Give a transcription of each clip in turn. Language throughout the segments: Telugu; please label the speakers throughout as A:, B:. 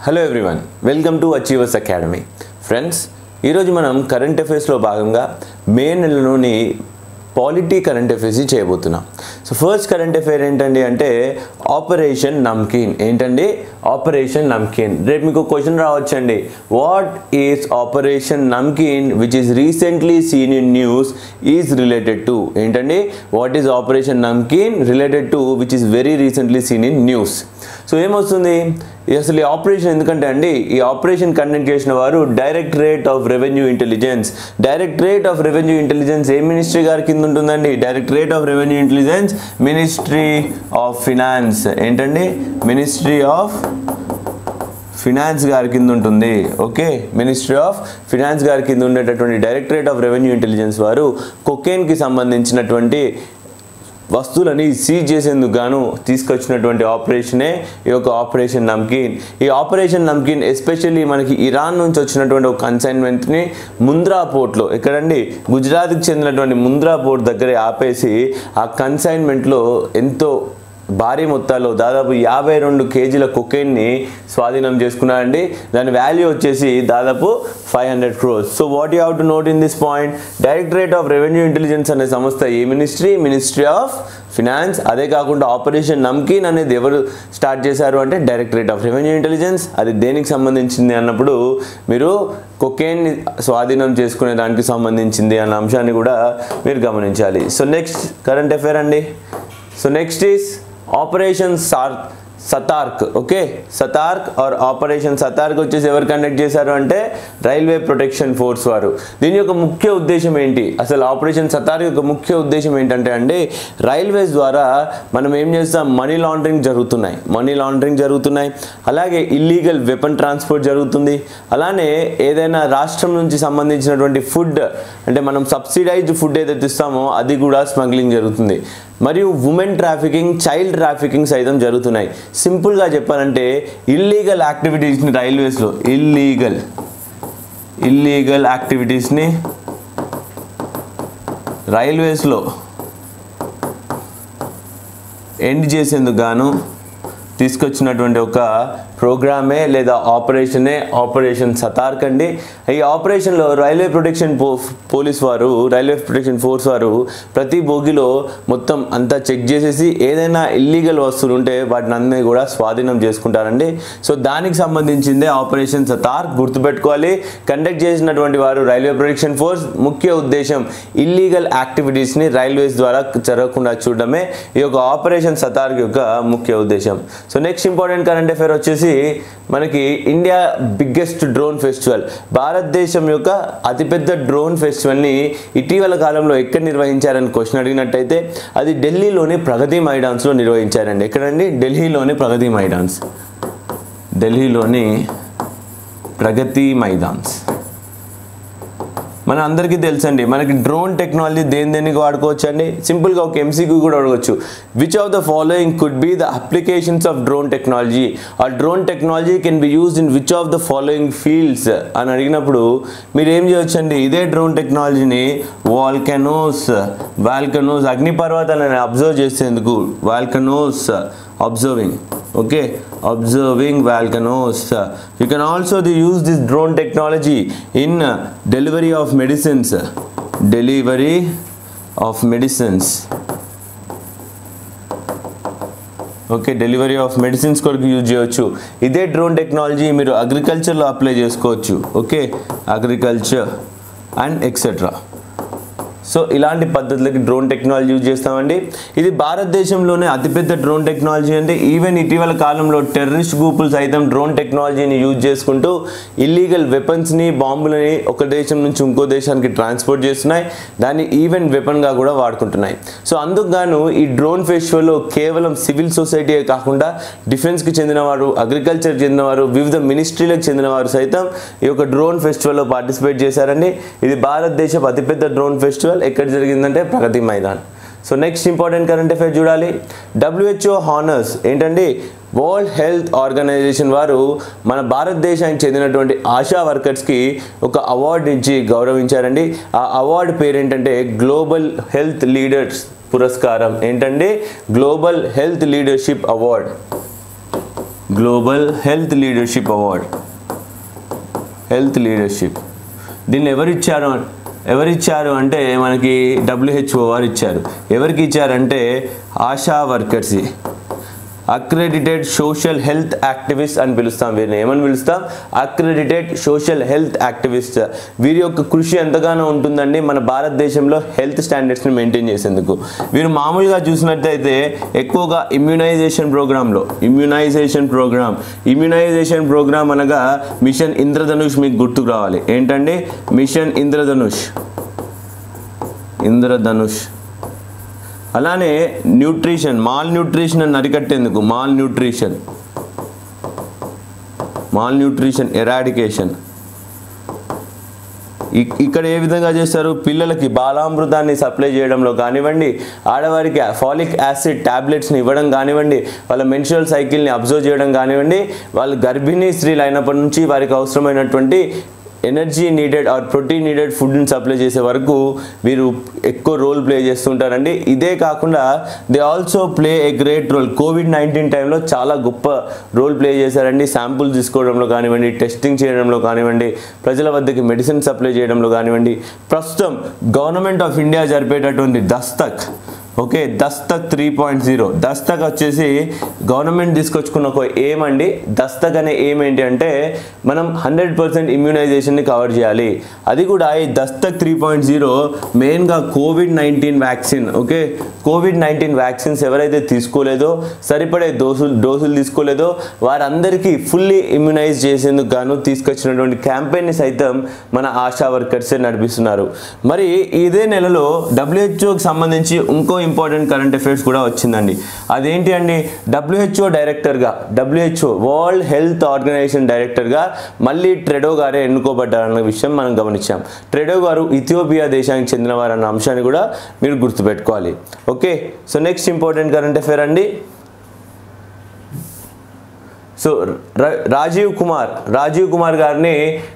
A: Hello everyone welcome to achievers academy friends ఈరోజు మనం కరెంట్ అఫైర్స్లో భాగంగా మే నెలలోని పాలిటీ కరెంట్ అఫైర్స్ చేయబోతున్నాం సో ఫస్ట్ కరెంట్ అఫైర్ ఏంటండి అంటే ఆపరేషన్ నమ్కీన్ ఏంటండి ఆపరేషన్ నమ్కీన్ రేపు మీకు క్వశ్చన్ రావచ్చండి what is operation Namkeen which is recently seen in news is related to ఏంటండి what is operation Namkeen related to which is very recently seen in news so ఏమొస్తుంది అసలు ఈ ఆపరేషన్ ఎందుకంటే అండి ఈ ఆపరేషన్ కండక్ట్ చేసిన వారు directorate of revenue intelligence directorate of revenue intelligence ఏ మినిస్ట్రీ గారి కింద ఉంటుందండి directorate of revenue intelligence ministry of finance ఏంటండి మినిస్ట్రీ ఆఫ్ ఫినాన్స్ గారి కింద ఉంటుంది ఓకే మినిస్ట్రీ ఆఫ్ ఫినాన్స్ గారి కింద ఉండేటటువంటి డైరెక్టరేట్ ఆఫ్ రెవెన్యూ ఇంటెలిజెన్స్ వారు కొకేన్కి సంబంధించినటువంటి వస్తువులని సీజ్ చేసేందుకు గాను తీసుకొచ్చినటువంటి ఆపరేషనే ఈ యొక్క ఆపరేషన్ నమ్కీన్ ఈ ఆపరేషన్ నమ్కీన్ ఎస్పెషల్లీ మనకి ఇరాన్ నుంచి వచ్చినటువంటి ఒక కన్సైన్మెంట్ని ముంద్రా పోర్ట్లో ఎక్కడండి గుజరాత్కి చెందినటువంటి ముంద్రా పోర్ట్ దగ్గరే ఆపేసి ఆ కన్సైన్మెంట్లో ఎంతో భారీ మొత్తాల్లో దాదాపు యాభై రెండు కేజీల కొకైన్ని స్వాధీనం చేసుకున్నారండి దాని వాల్యూ వచ్చేసి దాదాపు five hundred crores so what you have to note in this point directorate of revenue intelligence అనే సంస్థ ఏ మినిస్ట్రీ మినిస్ట్రీ ఆఫ్ ఫినాన్స్ అదే కాకుండా ఆపరేషన్ నమ్కీన్ అనేది ఎవరు స్టార్ట్ చేశారు అంటే డైరెక్టరేట్ ఆఫ్ రెవెన్యూ ఇంటెలిజెన్స్ అది దేనికి సంబంధించింది అన్నప్పుడు మీరు కొకేన్ని స్వాధీనం చేసుకునే దానికి సంబంధించింది అన్న అంశాన్ని కూడా మీరు గమనించాలి సో నెక్స్ట్ కరెంట్ అఫేర్ అండి so next is operation sir Satark okay Satark or operation Satark వచ్చేసి ఎవరు కండక్ట్ చేశారు అంటే రైల్వే ప్రొటెక్షన్ ఫోర్స్ వారు దీని యొక్క ముఖ్య ఉద్దేశం ఏంటి అసలు ఆపరేషన్ సతార్క్ యొక్క ముఖ్య ఉద్దేశం ఏంటంటే అండి రైల్వేస్ ద్వారా మనం ఏం చేస్తాం మనీ లాండరింగ్ జరుగుతున్నాయి మనీ లాండరింగ్ జరుగుతున్నాయి అలాగే ఇల్లీగల్ వెపన్ ట్రాన్స్పోర్ట్ జరుగుతుంది అలానే ఏదైనా రాష్ట్రం నుంచి సంబంధించినటువంటి ఫుడ్ అంటే మనం సబ్సిడైజ్డ్ ఫుడ్ ఏదైతే ఇస్తామో అది కూడా స్మగ్లింగ్ జరుగుతుంది మరియు ఉమెన్ ట్రాఫికింగ్ చైల్డ్ ట్రాఫికింగ్ సైతం జరుగుతున్నాయి సింపుల్గా చెప్పాలంటే ఇల్లీగల్ యాక్టివిటీస్ని రైల్వేస్లో ఇల్లీగల్ ఇల్లీగల్ యాక్టివిటీస్ని రైల్వేస్లో ఎండ్ చేసేందుకు గాను తీసుకొచ్చినటువంటి ఒక ప్రోగ్రామే లేదా ఆపరేషనే ఆపరేషన్ సతార్క్ అండి ఈ ఆపరేషన్లో రైల్వే ప్రొటెక్షన్ పో పోలీస్ వారు రైల్వే ప్రొటెక్షన్ ఫోర్స్ వారు ప్రతి బోగిలో మొత్తం అంతా చెక్ చేసేసి ఏదైనా ఇల్లీగల్ వస్తువులు ఉంటే వాటిని అన్నీ కూడా స్వాధీనం చేసుకుంటారండి సో దానికి సంబంధించిందే ఆపరేషన్ సతార్క్ గుర్తుపెట్టుకోవాలి కండక్ట్ చేసినటువంటి వారు రైల్వే ప్రొటెక్షన్ ఫోర్స్ ముఖ్య ఉద్దేశం ఇల్లీగల్ యాక్టివిటీస్ని రైల్వేస్ ద్వారా జరగకుండా చూడడమే ఈ యొక్క ఆపరేషన్ సతార్క్ యొక్క ముఖ్య ఉద్దేశం so next important current affair వచ్చేసి మనకి ఇండియా బిగ్గెస్ట్ డ్రోన్ ఫెస్టివల్ భారతదేశం యొక్క అతిపెద్ద డ్రోన్ ఫెస్టివల్ని ఇటీవల కాలంలో ఎక్కడ నిర్వహించారని క్వశ్చన్ అడిగినట్టయితే అది ఢిల్లీలోని ప్రగతి మైదాన్స్లో నిర్వహించారండి ఎక్కడండి ఢిల్లీలోని ప్రగతి మైదాన్స్ ఢిల్లీలోని ప్రగతి మైదాన్స్ మన అందరికీ తెలుసండి మనకి డ్రోన్ టెక్నాలజీ దేని దేనికి వాడుకోవచ్చు అండి సింపుల్గా ఒక ఎంసీక్యూ కూడా అడగవచ్చు which of the following could be the applications of drone technology ah drone technology can be used in which of the following fields అని అడిగినప్పుడు మీరు ఏం చేయొచ్చండి ఇదే డ్రోన్ టెక్నాలజీని వాల్కెనోస్ వాల్కనోస్ అగ్నిపర్వతాలను అబ్జర్వ్ చేసేందుకు volcanoes observing okay observing volcanoes you can also the, use this drone technology in uh, delivery of medicines delivery of medicines okay delivery of medicines కొరకు యూజ్ చేయవచ్చు ఇదే డ్రోన్ టెక్నాలజీ మీరు అగ్రికల్చర్లో అప్లై చేసుకోవచ్చు okay agriculture and etcetera so ఇలాంటి పద్ధతులకి డ్రోన్ టెక్నాలజీ యూజ్ చేస్తామండి ఇది భారతదేశంలోనే అతిపెద్ద డ్రోన్ టెక్నాలజీ అంటే ఈవెన్ ఇటీవల కాలంలో టెర్రరిస్ట్ గ్రూపులు సైతం డ్రోన్ టెక్నాలజీని యూజ్ చేసుకుంటూ ఇల్లీగల్ వెపన్స్ని బాంబులని ఒక దేశం నుంచి ఇంకో దేశానికి ట్రాన్స్పోర్ట్ చేస్తున్నాయి దాన్ని ఈవెన్ వెపన్గా కూడా వాడుకుంటున్నాయి సో అందుకు గాను ఈ డ్రోన్ ఫెస్టివల్లో కేవలం సివిల్ సొసైటీయే కాకుండా డిఫెన్స్కి చెందినవారు అగ్రికల్చర్కి చెందినవారు వివిధ మినిస్ట్రీలకు చెందినవారు సైతం ఈ యొక్క డ్రోన్ ఫెస్టివల్లో పార్టిసిపేట్ చేశారండి ఇది భారతదేశపు అతిపెద్ద డ్రోన్ ఫెస్టివల్ ఎక్కడ జరిగిందంటే Pragati Maidan so next important current affair చూడాలి డబ్ల్యూహెచ్ఓ హానర్స్ ఏంటండి వరల్డ్ హెల్త్ ఆర్గనైజేషన్ వారు మన భారతదేశానికి చెందినటువంటి ఆశా వర్కర్స్కి ఒక అవార్డు ఇచ్చి గౌరవించారండి ఆ అవార్డు పేరు ఏంటంటే గ్లోబల్ హెల్త్ లీడర్స్ పురస్కారం ఏంటండి global health leadership award global health leadership award health leadership దీన్ని ఎవరిచ్చారు ఎవరిచ్చారు అంటే మనకి డబ్ల్యూహెచ్ఓ వారు ఇచ్చారు ఎవరికి ఇచ్చారంటే ASHA workers accredited social health activist అని పిలుస్తాం వీరిని ఏమని పిలుస్తాం అక్రెడిటెడ్ సోషల్ హెల్త్ యాక్టివిస్ట్ వీరి యొక్క కృషి ఎంతగానో ఉంటుందండి మన భారతదేశంలో హెల్త్ స్టాండర్డ్స్ని మెయింటైన్ చేసేందుకు వీరు మామూలుగా చూసినట్టయితే ఎక్కువగా ఇమ్యునైజేషన్ ప్రోగ్రాంలో ఇమ్యునైజేషన్ ప్రోగ్రామ్ ఇమ్యునైజేషన్ ప్రోగ్రామ్ అనగా మిషన్ ఇంద్రధనుష్ మీకు గుర్తుకు రావాలి ఏంటండి మిషన్ ఇంద్రధనుష్ ఇంద్రధనుష్ అలానే న్యూట్రిషన్ మాల్ న్యూట్రిషన్ అని అరికట్టేందుకు malnutrition malnutrition eradication ఇక్- ఇక్కడ ఏ విధంగా చేస్తారు పిల్లలకి బాలామృతాన్ని సప్లై చేయడంలో కానివ్వండి ఆడవారికి ఫాలిక్ యాసిడ్ టాబ్లెట్స్ని ఇవ్వడం కానివ్వండి వాళ్ళ మెన్షురల్ సైకిల్ని అబ్జర్వ్ చేయడం కానివ్వండి వాళ్ళు గర్భిణీ స్త్రీలు అయినప్పటి నుంచి వారికి అవసరమైనటువంటి energy needed or protein needed ఫుడ్ని సప్లై చేసే వరకు వీరు ఎక్కువ రోల్ ప్లే చేస్తుంటారండి ఇదే కాకుండా they also play a great role covid nineteen టైంలో చాలా గొప్ప రోల్ ప్లే చేశారండి శాంపుల్ తీసుకోవడంలో కానివ్వండి టెస్టింగ్ చేయడంలో కానివ్వండి ప్రజల వద్దకి మెడిసిన్ సప్లై చేయడంలో కానివ్వండి ప్రస్తుతం గవర్నమెంట్ ఆఫ్ ఇండియా జరిపేటటువంటి Dastak okay Dastak three point zero Dastak వచ్చేసి గవర్నమెంట్ తీసుకొచ్చుకున్న ఒక ఎయిమ్ అండి దస్తక్ అనే ఎయిమ్ ఏంటి అంటే మనం హండ్రెడ్ పర్సెంట్ ఇమ్యూనైజేషన్ని కవర్ చేయాలి అది కూడా ఈ దస్తక్ త్రీ పాయింట్ జీరో మెయిన్గా covid nineteen vaccine okay covid nineteen vaccines ఎవరైతే తీసుకోలేదో సరిపడే డోసులు డోసులు తీసుకోలేదో వారందరికీ ఫుల్లీ ఇమ్యునైజ్ చేసేందుకు గాను తీసుకొచ్చినటువంటి క్యాంపెయిన్ని సైతం మన ఆశా వర్కర్సే నడిపిస్తున్నారు మరి ఇదే నెలలో డబ్ల్యూహెచ్ఓకి సంబంధించి ఇంకో ఇంపార్టెంట్ కరెంట్ అఫైర్స్ కూడా వచ్చిందండి అదేంటి అండి డబ్ల్యూహెచ్ఓ డైరెక్టర్గా డబ్ల్యూహెచ్ఓ వరల్డ్ హెల్త్ ఆర్గనైజేషన్ డైరెక్టర్గా మళ్ళీ ట్రెడో గారే ఎన్నుకోబడ్డారన్న విషయం మనం గమనించాం ట్రెడో గారు ఇథియోపియా దేశానికి చెందినవారు అన్న అంశాన్ని కూడా మీరు గుర్తుపెట్టుకోవాలి okay so next important current affair అండి సో ర- రాజీవ్ కుమార్ రాజీవ్ కుమార్ గారిని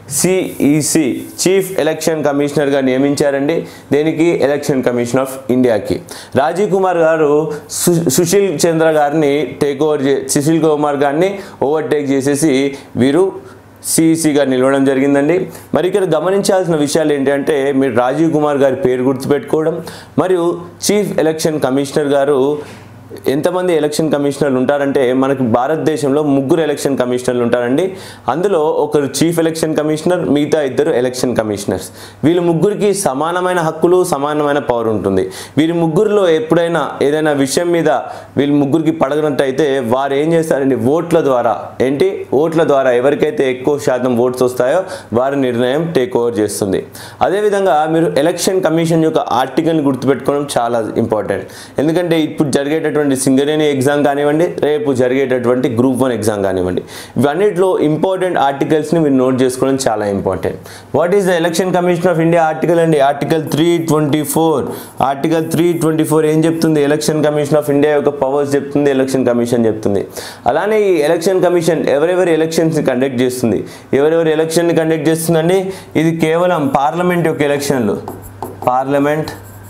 A: సిఈసి చీఫ్ ఎలక్షన్ కమిషనర్గా నియమించారండి దేనికి ఎలక్షన్ కమిషన్ ఆఫ్ ఇండియాకి రాజీవ్ కుమార్ గారు సు- సుశీల్ చంద్ర గారిని టేక్ ఓవర్ చే సుశీల్ కుమార్ గారిని ఓవర్టేక్ చేసేసి వీరు సిఈసిగా నిలవడం జరిగిందండి మరి ఇక్కడ గమనించాల్సిన విషయాలు ఏంటంటే మీరు రాజీవ్ కుమార్ గారి పేరు గుర్తుపెట్టుకోవడం మరియు చీఫ్ ఎలక్షన్ కమిషనర్ గారు ఎంతమంది ఎలక్షన్ కమిషనర్లు ఉంటారంటే మనకి భారతదేశంలో ముగ్గురు ఎలక్షన్ కమిషనర్లు ఉంటారండి అందులో ఒకరు చీఫ్ ఎలక్షన్ కమిషనర్ మిగతా ఇద్దరు ఎలక్షన్ కమిషనర్స్ వీళ్ళు ముగ్గురికి సమానమైన హక్కులు సమానమైన పవర్ ఉంటుంది వీరి ముగ్గురులో ఎప్పుడైనా ఏదైనా విషయం మీద వీళ్ళు ముగ్గురికి పడగనట్టయితే వారు ఏం చేస్తారండి ఓట్ల ద్వారా ఏంటి ఓట్ల ద్వారా ఎవరికైతే ఎక్కువ శాతం ఓట్స్ వస్తాయో వారి నిర్ణయం టేక్ ఓవర్ చేస్తుంది అదేవిధంగా మీరు ఎలక్షన్ కమిషన్ యొక్క ఆర్టికల్ని గుర్తుపెట్టుకోవడం చాలా ఇంపార్టెంట్ ఎందుకంటే ఇప్పుడు జరిగేటటువంటి సింగరేణి ఎగ్జామ్ కానివ్వండి రేపు జరిగేటటువంటి గ్రూప్ వన్ ఎగ్జామ్ కానివ్వండి ఇవన్నిట్లో ఇంపార్టెంట్ ఆర్టికల్స్ని మీరు నోట్ చేసుకోవడం చాలా important what is the election commission of India article అండి article three twenty four article three twenty four ఏం చెప్తుంది ఎలక్షన్ కమిషన్ ఆఫ్ ఇండియా యొక్క పవర్స్ చెప్తుంది ఎలక్షన్ కమిషన్ చెప్తుంది అలానే ఈ ఎలక్షన్ కమిషన్ ఎవరెవరి ఎలక్షన్స్ని కండక్ట్ చేస్తుంది ఎవరెవరి ఎలక్షన్ని కండక్ట్ చేస్తుందండి ఇది కేవలం పార్లమెంట్ యొక్క ఎలక్షన్లు పార్లమెంట్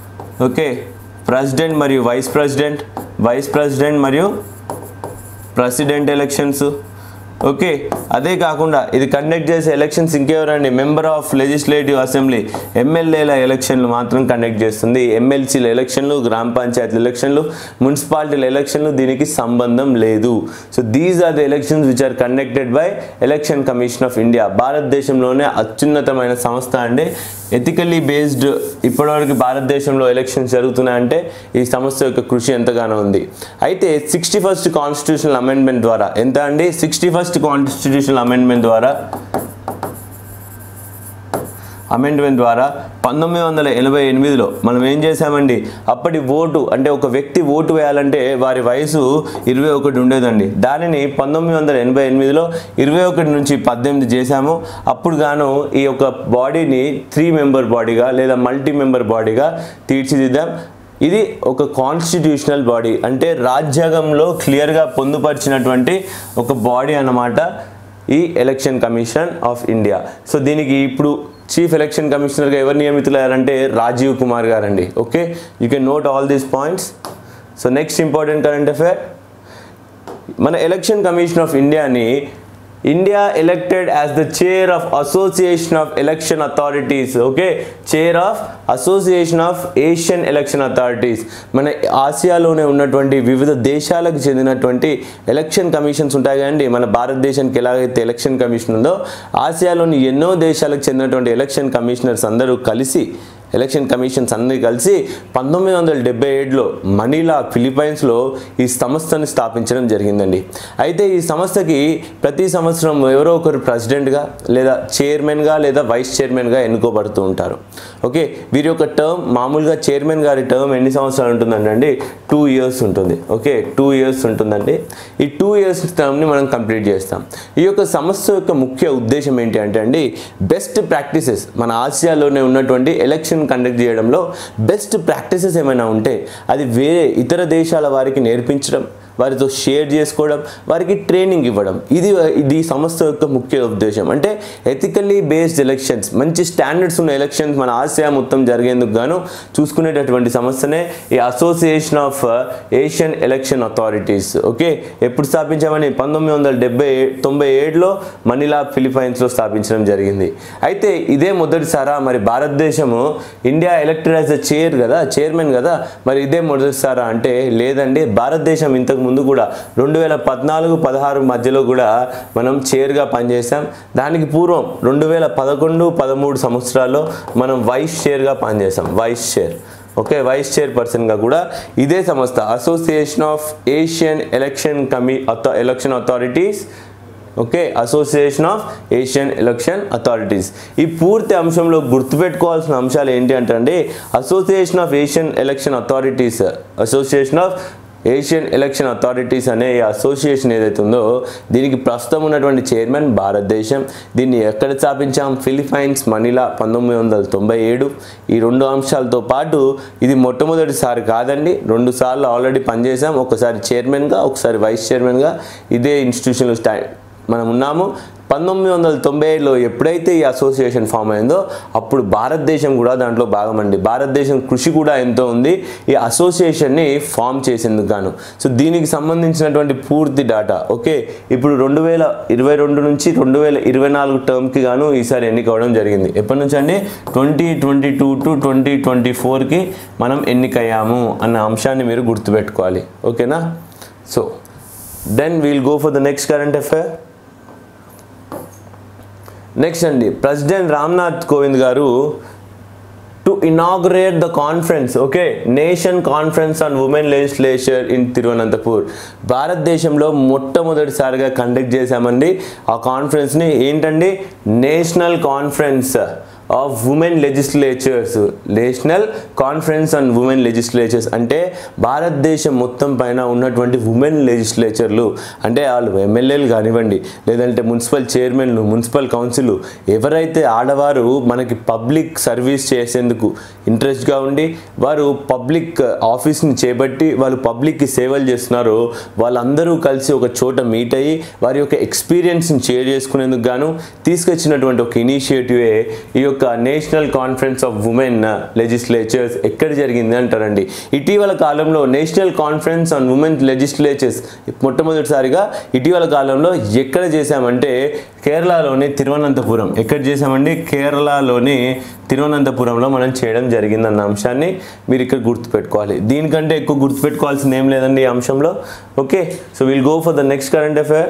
A: ఓకే ప్రెసిడెంట్ మరియు వైస్ ప్రెసిడెంట్ వైస్ ప్రెసిడెంట్ మరియు ప్రెసిడెంట్ ఎలక్షన్స్ ఓకే అదే కాకుండా ఇది కండక్ట్ చేసే ఎలక్షన్స్ ఇంకెవరండి మెంబర్ ఆఫ్ లెజిస్లేటివ్ అసెంబ్లీ ఎమ్మెల్యేల ఎలక్షన్లు మాత్రం కండక్ట్ చేస్తుంది ఎమ్మెల్సీల ఎలక్షన్లు గ్రామ పంచాయతీల ఎలక్షన్లు మున్సిపాలిటీల ఎలక్షన్లు దీనికి సంబంధం లేదు so these are the elections which are conducted by election commission of India భారతదేశంలోనే అత్యున్నతమైన సంస్థ అండి ఎథికల్లీ బేస్డ్ ఇప్పటివరకు భారతదేశంలో ఎలక్షన్స్ జరుగుతున్నాయంటే ఈ సంస్థ యొక్క కృషి ఎంతగానో ఉంది అయితే సిక్స్టీ ఫస్ట్ కాన్స్టిట్యూషనల్ అమెండ్మెంట్ ద్వారా ఎంత అండి సిక్స్టీ ఫస్ట్ కాన్స్టిట్యూషనల్ అమెండ్మెంట్ ద్వారా అమెండ్మెంట్ ద్వారా పంతొమ్మిది వందల ఎనభై ఎనిమిదిలో మనం ఏం చేశామండి అప్పటి ఓటు అంటే ఒక వ్యక్తి ఓటు వేయాలంటే వారి వయసు ఇరవై ఒకటి ఉండేదండి దానిని పంతొమ్మిది వందల ఎనభై ఎనిమిదిలో ఇరవై ఒకటి నుంచి పద్దెనిమిది చేశాము అప్పుడు గాను ఈ యొక్క బాడీని త్రీ మెంబర్ బాడీగా లేదా మల్టీ మెంబర్ బాడీగా తీర్చిదిద్దాం ఇది ఒక కాన్స్టిట్యూషనల్ బాడీ అంటే రాజ్యాంగంలో క్లియర్గా పొందుపరిచినటువంటి ఒక బాడీ అన్నమాట ఈ election commission of India so దీనికి ఇప్పుడు చీఫ్ ఎలక్షన్ కమిషనర్గా ఎవరు నియమితులయ్యారంటే రాజీవ్ కుమార్ గారండి okay you can note all these points so next important current affair మన ఎలక్షన్ కమిషన్ ఆఫ్ ఇండియాని India elected as the chair of association of election authorities okay chair of association of Asian election authorities మన ఆసియాలోనే ఉన్నటువంటి వివిధ దేశాలకు చెందినటువంటి ఎలక్షన్ కమిషన్స్ ఉంటాయి కదండి మన భారతదేశానికి ఎలాగైతే ఎలక్షన్ కమిషన్ ఉందో ఆసియాలోని ఎన్నో దేశాలకు చెందినటువంటి ఎలక్షన్ కమిషనర్స్ అందరూ కలిసి ఎలక్షన్ కమిషన్స్ అన్నీ కలిసి పంతొమ్మిది వందల డెబ్బై ఏడులో మనీలా ఫిలిపైన్స్లో ఈ సంస్థను స్థాపించడం జరిగిందండి అయితే ఈ సంస్థకి ప్రతి సంవత్సరం ఎవరో ఒకరు ప్రెసిడెంట్గా లేదా చైర్మన్గా లేదా వైస్ చైర్మన్గా ఎన్నుకోబడుతూ ఉంటారు ఓకే వీరి యొక్క టర్మ్ మామూలుగా చైర్మన్ గారి టర్మ్ ఎన్ని సంవత్సరాలు ఉంటుందండి టూ ఇయర్స్ ఉంటుంది ఓకే టూ ఇయర్స్ ఉంటుందండి ఈ టూ ఇయర్స్ టర్మ్ని మనం కంప్లీట్ చేస్తాం ఈ యొక్క సంస్థ యొక్క ముఖ్య ఉద్దేశం ఏంటి అంటే అండి బెస్ట్ ప్రాక్టీసెస్ మన ఆసియాలోనే ఉన్నటువంటి ఎలక్షన్ కండక్ట్ చేయడంలో బెస్ట్ ప్రాక్టీసెస్ ఏమైనా ఉంటే అది వేరే ఇతర దేశాల వారికి నేర్పించడం వారితో షేర్ చేసుకోవడం వారికి ట్రైనింగ్ ఇవ్వడం ఇది ఇది ఈ సంస్థ యొక్క ముఖ్య ఉద్దేశం అంటే ఎథికల్లీ బేస్డ్ ఎలక్షన్స్ మంచి స్టాండర్డ్స్ ఉన్న ఎలక్షన్స్ మన ఆసియా మొత్తం జరిగేందుకు గాను చూసుకునేటటువంటి సంస్థనే ఈ association of Asian election authorities okay ఎప్పుడు స్థాపించామని పంతొమ్మిది వందల డెబ్బై తొంభై ఏడులో మనీలా ఫిలిపైన్స్లో స్థాపించడం జరిగింది అయితే ఇదే మొదటిసారా మరి భారతదేశము India elected as a chair కదా చైర్మన్ కదా మరి ఇదే మొదటిసారా అంటే లేదండి భారతదేశం ఇంతకు ముందు కూడా రెండు వేల పద్నాలుగు పదహారు మధ్యలో కూడా మనం చైర్గా పనిచేసాం దానికి పూర్వం రెండు వేల పదకొండు పదమూడు సంవత్సరాల్లో మనం వైస్ చైర్గా పనిచేసాం vice chair okay vice chair పర్సన్గా కూడా ఇదే సంస్థ అసోసియేషన్ ఆఫ్ ఏషియన్ ఎలక్షన్ కమి election authorities okay association of Asian election authorities ఈ పూర్తి అంశంలో గుర్తుపెట్టుకోవాల్సిన అంశాలు ఏంటి అంటే అండి association of Asian election authorities association of Asian election authorities అనే ఈ అసోసియేషన్ ఏదైతే ఉందో దీనికి ప్రస్తుతం ఉన్నటువంటి చైర్మన్ భారతదేశం దీన్ని ఎక్కడ స్థాపించాం ఫిలిపైన్స్ మనీలా పంతొమ్మిది వందల తొంభై ఏడు ఈ రెండు అంశాలతో పాటు ఇది మొట్టమొదటిసారి కాదండి రెండు సార్లు ఆల్రెడీ పనిచేసాం ఒకసారి చైర్మన్గా ఒకసారి వైస్ చైర్మన్గా ఇదే ఇన్స్టిట్యూషన్లో స్టా మనం ఉన్నాము పంతొమ్మిది వందల తొంభై ఏడులో ఎప్పుడైతే ఈ అసోసియేషన్ ఫామ్ అయిందో అప్పుడు భారతదేశం కూడా దాంట్లో భాగమండి భారతదేశం కృషి కూడా ఎంతో ఉంది ఈ అసోసియేషన్ని ఫామ్ చేసేందుకు గాను సో దీనికి సంబంధించినటువంటి పూర్తి డేటా ఓకే ఇప్పుడు రెండు వేల ఇరవై రెండు నుంచి రెండు వేల ఇరవై నాలుగు టర్మ్కి గాను ఈసారి ఎన్నికవడం జరిగింది ఎప్పటి నుంచి అండి twenty twenty two to twenty twenty ఫోర్కి మనం ఎన్నికయ్యాము అన్న అంశాన్ని మీరు గుర్తుపెట్టుకోవాలి ఓకేనా so then we'll go for the next current affair next అండి ప్రెసిడెంట్ రామ్నాథ్ కోవింద్ గారు to inaugurate the conference okay nation conference on women legislature in Thiruvananthapuram భారతదేశంలో మొట్టమొదటిసారిగా కండక్ట్ చేశామండి ఆ కాన్ఫరెన్స్ని ఏంటండి national conference of women legislatures national conference on women legislatures అంటే భారతదేశం మొత్తం పైన ఉన్నటువంటి ఉమెన్ లెజిస్లేచర్లు అంటే వాళ్ళు ఎమ్మెల్యేలు కానివ్వండి లేదంటే మున్సిపల్ చైర్మన్లు మున్సిపల్ కౌన్సిల్ ఎవరైతే ఆడవారు మనకి పబ్లిక్ సర్వీస్ చేసేందుకు ఇంట్రెస్ట్గా ఉండి వారు పబ్లిక్ ఆఫీస్ని చేపట్టి వాళ్ళు పబ్లిక్కి సేవలు చేస్తున్నారో వాళ్ళందరూ కలిసి ఒక చోట మీట్ అయ్యి వారి యొక్క ఎక్స్పీరియన్స్ని షేర్ చేసుకునేందుకు గాను తీసుకొచ్చినటువంటి ఒక ఇనిషియేటివే ఈ యొక్క national conference of women legislatures ఎక్కడ జరిగింది అంటారండి ఇటీవల కాలంలో national conference on women legislatures మొట్టమొదటిసారిగా ఇటీవల కాలంలో ఎక్కడ చేశామంటే కేరళలోని తిరువనంతపురం ఎక్కడ చేశామండి కేరళలోని తిరువనంతపురంలో మనం చేయడం జరిగిందన్న అంశాన్ని మీరు ఇక్కడ గుర్తుపెట్టుకోవాలి దీనికంటే ఎక్కువ గుర్తుపెట్టుకోవాల్సింది ఏం లేదండి ఈ అంశంలో okay so will go for the next current affair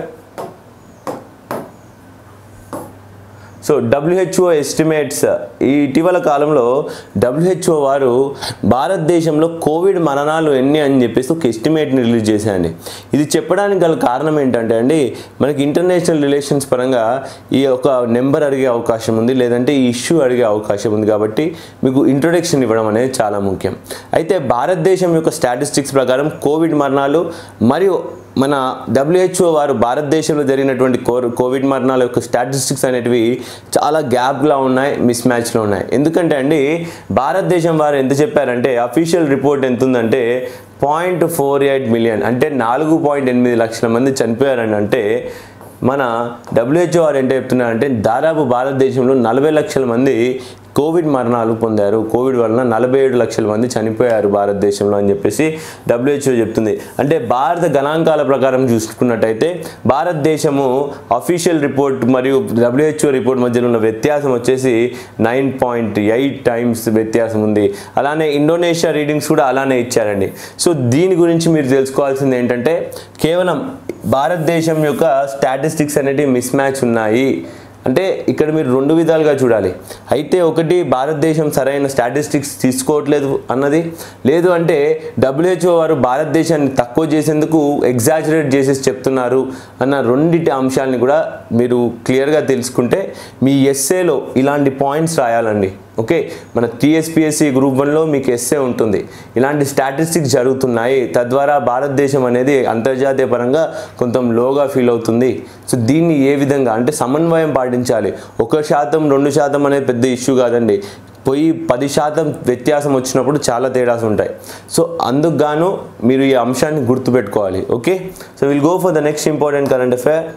A: so WHO estimates ఈ ఇటీవల కాలంలో డబ్ల్యూహెచ్ఓ వారు భారతదేశంలో కోవిడ్ మరణాలు ఎన్ని అని చెప్పేసి ఒక ఎస్టిమేట్ని రిలీజ్ చేశాయండి ఇది చెప్పడానికి గల కారణం ఏంటంటే అండి మనకి ఇంటర్నేషనల్ రిలేషన్స్ పరంగా ఈ ఒక నెంబర్ అడిగే అవకాశం ఉంది లేదంటే ఈ ఇష్యూ అడిగే అవకాశం ఉంది కాబట్టి మీకు ఇంట్రొడక్షన్ ఇవ్వడం అనేది చాలా ముఖ్యం అయితే భారతదేశం యొక్క స్టాటిస్టిక్స్ ప్రకారం కోవిడ్ మరణాలు మరియు మన డబ్ల్యూహెచ్ఓ వారు భారతదేశంలో జరిగినటువంటి కో- కోవిడ్ మరణాల యొక్క స్టాటిస్టిక్స్ అనేటివి చాలా గ్యాప్గా ఉన్నాయి మిస్ మ్యాచ్లో ఉన్నాయి ఎందుకంటే అండి భారతదేశం వారు ఎంత చెప్పారంటే అఫీషియల్ రిపోర్ట్ ఎంత ఉందంటే పాయింట్ ఫోర్ ఎయిట్ మిలియన్ అంటే నాలుగు పాయింట్ ఎనిమిది లక్షల మంది చనిపోయారని అంటే మన డబ్ల్యూహెచ్ఓ వారు ఏంటో చెప్తున్నారంటే దాదాపు భారతదేశంలో నలభై లక్షల మంది కోవిడ్ మరణాలు పొందారు కోవిడ్ వలన నలభై ఏడు లక్షల మంది చనిపోయారు భారతదేశంలో అని చెప్పేసి డబ్ల్యూహెచ్ఓ చెప్తుంది అంటే భారత గణాంకాల ప్రకారం చూసుకున్నట్టయితే భారతదేశము అఫీషియల్ రిపోర్ట్ మరియు డబ్ల్యూహెచ్ఓ రిపోర్ట్ మధ్యలో ఉన్న వ్యత్యాసం వచ్చేసి నైన్ పాయింట్ ఎయిట్ టైమ్స్ వ్యత్యాసం ఉంది అలానే ఇండోనేషియా రీడింగ్స్ కూడా అలానే ఇచ్చారండి సో దీని గురించి మీరు తెలుసుకోవాల్సింది ఏంటంటే కేవలం భారతదేశం యొక్క స్టాటిస్టిక్స్ అనేటివి మిస్ మ్యాచ్ ఉన్నాయి అంటే ఇక్కడ మీరు రెండు విధాలుగా చూడాలి అయితే ఒకటి భారతదేశం సరైన స్టాటిస్టిక్స్ తీసుకోవట్లేదు అన్నది లేదు అంటే డబ్ల్యూహెచ్ఓ వారు భారతదేశాన్ని తక్కువ చేసేందుకు ఎగ్జాజరేట్ చేసేసి చెప్తున్నారు అన్న రెండిటి అంశాలని కూడా మీరు క్లియర్గా తెలుసుకుంటే మీ ఎస్ఏలో ఇలాంటి పాయింట్స్ రాయాలండి ఓకే మన టీఎస్పిఎస్సి గ్రూప్ వన్లో మీకు ఎస్ఏ ఉంటుంది ఇలాంటి స్టాటిస్టిక్స్ జరుగుతున్నాయి తద్వారా భారతదేశం అనేది అంతర్జాతీయ పరంగా కొంత లోగా ఫీల్ అవుతుంది సో దీన్ని ఏ విధంగా అంటే సమన్వయం పాటించాలి ఒక శాతం రెండు శాతం అనేది పెద్ద ఇష్యూ కాదండి పోయి పది శాతం వ్యత్యాసం వచ్చినప్పుడు చాలా తేడాస్ ఉంటాయి సో అందుకు గాను మీరు ఈ అంశాన్ని గుర్తుపెట్టుకోవాలి okay so will go for the next important current affair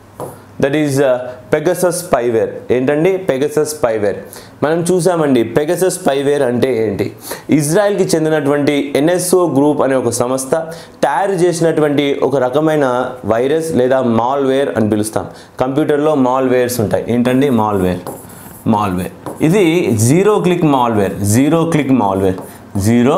A: that is Pegasus spyware ఏంటండి పెగసస్ స్పైవేర్ మనం చూసామండి పెగసస్ స్పైవేర్ అంటే ఏంటి ఇజ్రాయెల్కి చెందినటువంటి ఎన్ఎస్ఓ గ్రూప్ అనే ఒక సంస్థ తయారు చేసినటువంటి ఒక రకమైన వైరస్ లేదా మాల్వేర్ అని పిలుస్తాం కంప్యూటర్లో మాల్వేర్స్ ఉంటాయి ఏంటండి మాల్వేర్ మాల్వేర్ ఇది zero click malware zero click malware zero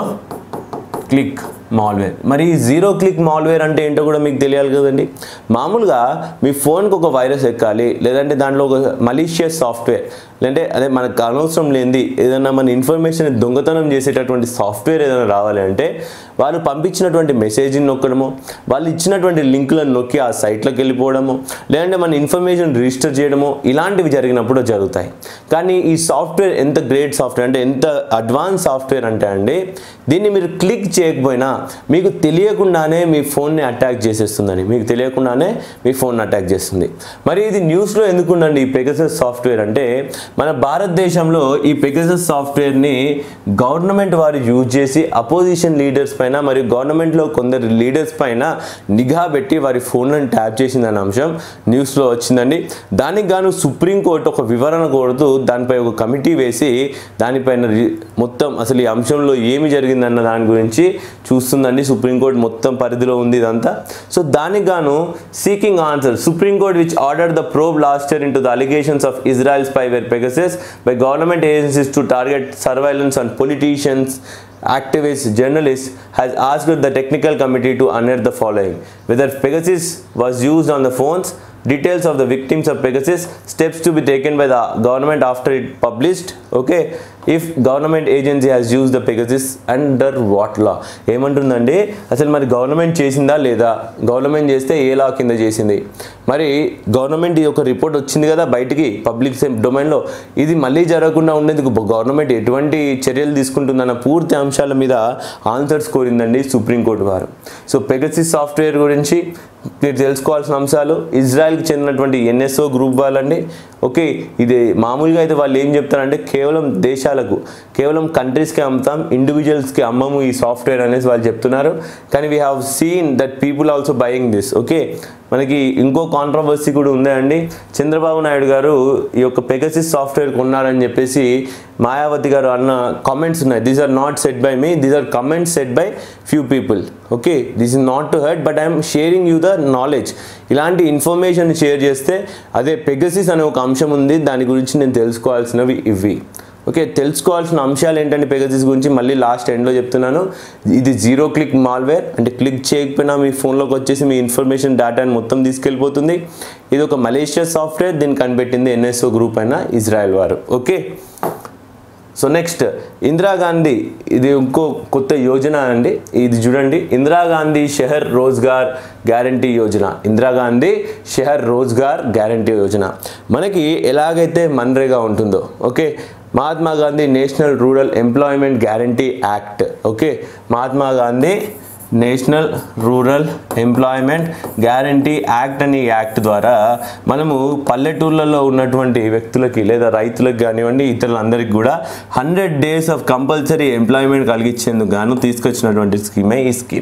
A: click malware మరి ఈ జీరో క్లిక్ మాల్వేర్ అంటే ఏంటో కూడా మీకు తెలియాలి కదండి మామూలుగా మీ ఫోన్కి ఒక వైరస్ ఎక్కాలి లేదంటే దాంట్లో ఒక మలీషియస్ సాఫ్ట్వేర్ లేదంటే అదే మనకు అనవసరం లేనిది ఏదైనా మన ఇన్ఫర్మేషన్ దొంగతనం చేసేటటువంటి సాఫ్ట్వేర్ ఏదైనా రావాలి అంటే వాళ్ళు పంపించినటువంటి మెసేజ్ని నొక్కడము వాళ్ళు ఇచ్చినటువంటి లింకులను నొక్కి ఆ సైట్లోకి వెళ్ళిపోవడము లేదంటే మన ఇన్ఫర్మేషన్ రిజిస్టర్ చేయడము ఇలాంటివి జరిగినప్పుడు జరుగుతాయి కానీ ఈ సాఫ్ట్వేర్ ఎంత గ్రేట్ సాఫ్ట్వేర్ అంటే ఎంత అడ్వాన్స్ సాఫ్ట్వేర్ అంటే అండి దీన్ని మీరు క్లిక్ చేయకపోయినా మీకు తెలియకుండానే మీ ఫోన్ని అటాక్ చేసేస్తుందని మీకు తెలియకుండానే మీ ఫోన్ అటాక్ చేస్తుంది మరి ఇది న్యూస్లో ఎందుకుండండి ఈ పెగసస్ సాఫ్ట్వేర్ అంటే మన భారతదేశంలో ఈ పెగసస్ సాఫ్ట్వేర్ని గవర్నమెంట్ వారు యూజ్ చేసి అపోజిషన్ లీడర్స్ పైన మరియు గవర్నమెంట్లో కొందరు లీడర్స్ పైన నిఘా పెట్టి వారి ఫోన్లను ట్యాప్ చేసిందన్న అంశం న్యూస్లో వచ్చిందండి దానికి గాను సుప్రీంకోర్టు ఒక వివరణ కోరుతూ దానిపై ఒక కమిటీ వేసి దానిపైన రి- మొత్తం అసలు ఈ అంశంలో ఏమి జరిగిందన్న దాని గురించి చూస్తుందండి సుప్రీంకోర్టు మొత్తం పరిధిలో ఉంది ఇదంతా సో దానికి గాను seeking answer supreme court which order the probe last year into the allegations of Israel spyware Pegasus by government agencies to target surveillance on politicians activists, journalists has asked the technical committee to unearth the following whether Pegasus was used on the phones, details of the victims of Pegasus, steps to be taken by the government after it published, okay, if government agency has used the Pegasus under what law ఏమంటుందండి అసలు మరి గవర్నమెంట్ చేసిందా లేదా గవర్నమెంట్ చేస్తే ఏ లా కింద చేసింది మరి గవర్నమెంట్ ఈ ఒక రిపోర్ట్ వచ్చింది కదా బయటికి పబ్లిక్ డొమైన్లో ఇది మళ్ళీ జరగకుండా ఉండేందుకు గవర్నమెంట్ ఎటువంటి చర్యలు తీసుకుంటుందన్న పూర్తి అంశాల మీద ఆన్సర్స్ కోరిందండి సుప్రీంకోర్టు వారు సో పెగసిస్ సాఫ్ట్వేర్ గురించి మీరు తెలుసుకోవాల్సిన అంశాలు ఇజ్రాయెల్కి చెందినటువంటి ఎన్ఎస్ఓ గ్రూప్ వాళ్ళండి ఓకే ఇది మామూలుగా అయితే వాళ్ళు ఏం చెప్తారంటే కేవలం దేశాలకు కేవలం కంట్రీస్కి అమ్ముతాం ఇండివిజువల్స్కి అమ్మము ఈ సాఫ్ట్వేర్ అనేసి వాళ్ళు చెప్తున్నారు కానీ we have seen that people also buying this okay మనకి ఇంకో కాంట్రవర్సీ కూడా ఉందండి చంద్రబాబు నాయుడు గారు ఈ యొక్క పెగసిస్ సాఫ్ట్వేర్ కొన్నారని చెప్పేసి మాయావతి గారు అన్న కామెంట్స్ ఉన్నాయి these are not set by me these are comments set by few people okay this is not to hurt but I'm sharing you the knowledge ఇలాంటి ఇన్ఫర్మేషన్ షేర్ చేస్తే అదే పెగసిస్ అనే ఒక అంశం ఉంది దాని గురించి నేను తెలుసుకోవాల్సినవి ఇవి ఓకే తెలుసుకోవాల్సిన అంశాలు ఏంటంటే పెగసిస్ గురించి మళ్ళీ లాస్ట్ ఎండ్లో చెప్తున్నాను ఇది జీరో క్లిక్ మాల్వేర్ అంటే క్లిక్ చేయకపోయినా మీ ఫోన్లోకి వచ్చేసి మీ ఇన్ఫర్మేషన్ డేటాని మొత్తం తీసుకెళ్ళిపోతుంది ఇది ఒక మలేషియా సాఫ్ట్వేర్ దీన్ని కనిపెట్టింది ఎన్ఎస్ఓ గ్రూప్ అయిన ఇజ్రాయెల్ వారు ఓకే సో నెక్స్ట్ ఇందిరాగాంధీ ఇది ఇంకో కొత్త యోజన అండి ఇది చూడండి ఇందిరాగాంధీ షహర్ రోజ్గార్ గ్యారంటీ యోజన ఇందిరాగాంధీ షహర్ రోజ్గార్ గ్యారంటీ యోజన మనకి ఎలాగైతే మన్రేగా ఉంటుందో okay Mahatma Gandhi national rural employment guarantee act okay Mahatma Gandhi national rural employment guarantee act అనే యాక్ట్ ద్వారా మనము పల్లెటూర్లలో ఉన్నటువంటి వ్యక్తులకి లేదా రైతులకు కానివ్వండి ఇతరులందరికీ కూడా hundred days of compulsory employment కలిగించేందుకు గాను తీసుకొచ్చినటువంటి స్కీమే ఈ స్కీమ్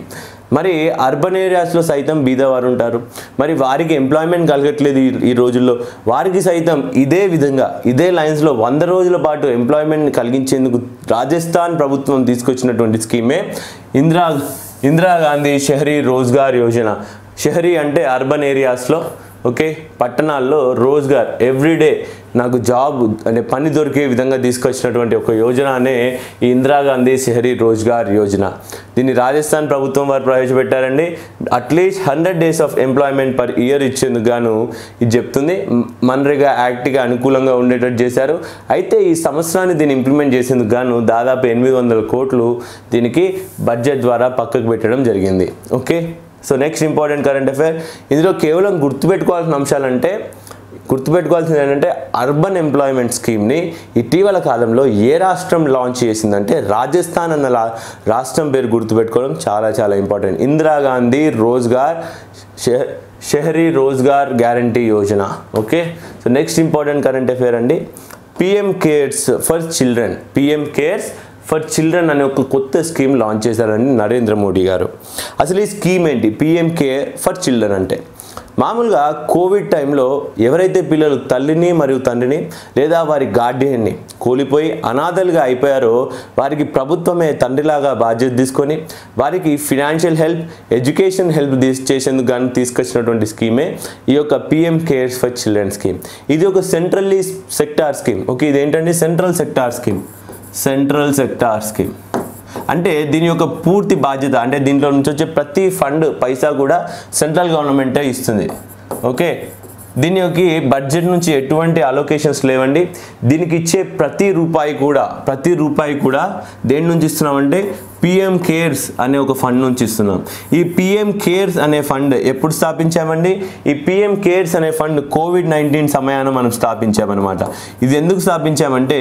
A: మరి అర్బన్ ఏరియాస్లో సైతం బీదవారు ఉంటారు మరి వారికి ఎంప్లాయ్మెంట్ కలగట్లేదు ఈ ఈ రోజుల్లో వారికి సైతం ఇదే విధంగా ఇదే లైన్స్లో వంద రోజుల పాటు ఎంప్లాయ్మెంట్ కలిగించేందుకు రాజస్థాన్ ప్రభుత్వం తీసుకొచ్చినటువంటి స్కీమే ఇందిరా ఇందిరాగాంధీ షహరీ రోజ్గార్ యోజన షహరీ అంటే అర్బన్ ఏరియాస్లో ఓకే పట్టణాల్లో రోజ్గార్ ఎవ్రీడే నాకు జాబ్ అంటే పని దొరికే విధంగా తీసుకొచ్చినటువంటి ఒక యోజన అనే ఈ ఇందిరాగాంధీ షహరీ రోజ్గార్ యోజన దీన్ని రాజస్థాన్ ప్రభుత్వం వారు ప్రవేశపెట్టారండి at least hundred days of employment per year ఇచ్చేందుకు గాను ఇది చెప్తుంది మ్- మన్రేగా యాక్ట్గా అనుకూలంగా ఉండేటట్టు చేశారు అయితే ఈ సంవత్సరాన్ని దీన్ని ఇంప్లిమెంట్ చేసేందుకు గాను దాదాపు ఎనిమిది వందల కోట్లు దీనికి బడ్జెట్ ద్వారా పక్కకు పెట్టడం జరిగింది okay so next important current affair ఇందులో కేవలం గుర్తుపెట్టుకోవాల్సిన అంశాలంటే గుర్తుపెట్టుకోవాల్సింది ఏంటంటే అర్బన్ ఎంప్లాయ్మెంట్ స్కీమ్ని ఇటీవల కాలంలో ఏ రాష్ట్రం లాంచ్ చేసిందంటే రాజస్థాన్ అన్న లా- రాష్ట్రం పేరు గుర్తుపెట్టుకోవడం చాలా చాలా important Indira Gandhi Rozgar షె- షెహరీ Rozgar guarantee Yojana okay so next important current affair అండి PM cares for children PM cares for children అనే ఒక కొత్త స్కీమ్ లాంచ్ చేశారండి నరేంద్ర మోడీ గారు అసలు ఈ స్కీమ్ ఏంటి పిఎం కేర్ ఫర్ చిల్డ్రన్ అంటే మామూలుగా కోవిడ్ టైంలో ఎవరైతే పిల్లలు తల్లిని మరియు తండ్రిని లేదా వారి గార్డియన్ని కోల్పోయి అనాథలుగా అయిపోయారో వారికి ప్రభుత్వమే తండ్రిలాగా బాధ్యత తీసుకొని వారికి ఫినాన్షియల్ హెల్ప్ ఎడ్యుకేషన్ హెల్ప్ తీస్ చేసేందుకు గాను తీసుకొచ్చినటువంటి స్కీమే ఈ యొక్క PM cares for children scheme ఇది ఒక సెంట్రల్లీ సెక్టార్ స్కీమ్ ఓకే ఇది ఏంటంటే central sector scheme central sector scheme అంటే దీని యొక్క పూర్తి బాధ్యత అంటే దీంట్లో నుంచి వచ్చే ప్రతి ఫండ్ పైసా కూడా సెంట్రల్ గవర్నమెంటే ఇస్తుంది ఓకే దీని యొక్క బడ్జెట్ నుంచి ఎటువంటి అలొకేషన్స్ లేవండి దీనికి ఇచ్చే ప్రతి రూపాయి కూడా ప్రతి రూపాయి కూడా దేని నుంచి ఇస్తున్నామంటే పిఎం కేర్స్ అనే ఒక ఫండ్ నుంచి ఇస్తున్నాం ఈ పిఎం కేర్స్ అనే ఫండ్ ఎప్పుడు స్థాపించామండి ఈ పిఎం కేర్స్ అనే ఫండ్ కోవిడ్ నైన్టీన్ సమయాన మనం స్థాపించామన్నమాట ఇది ఎందుకు స్థాపించామంటే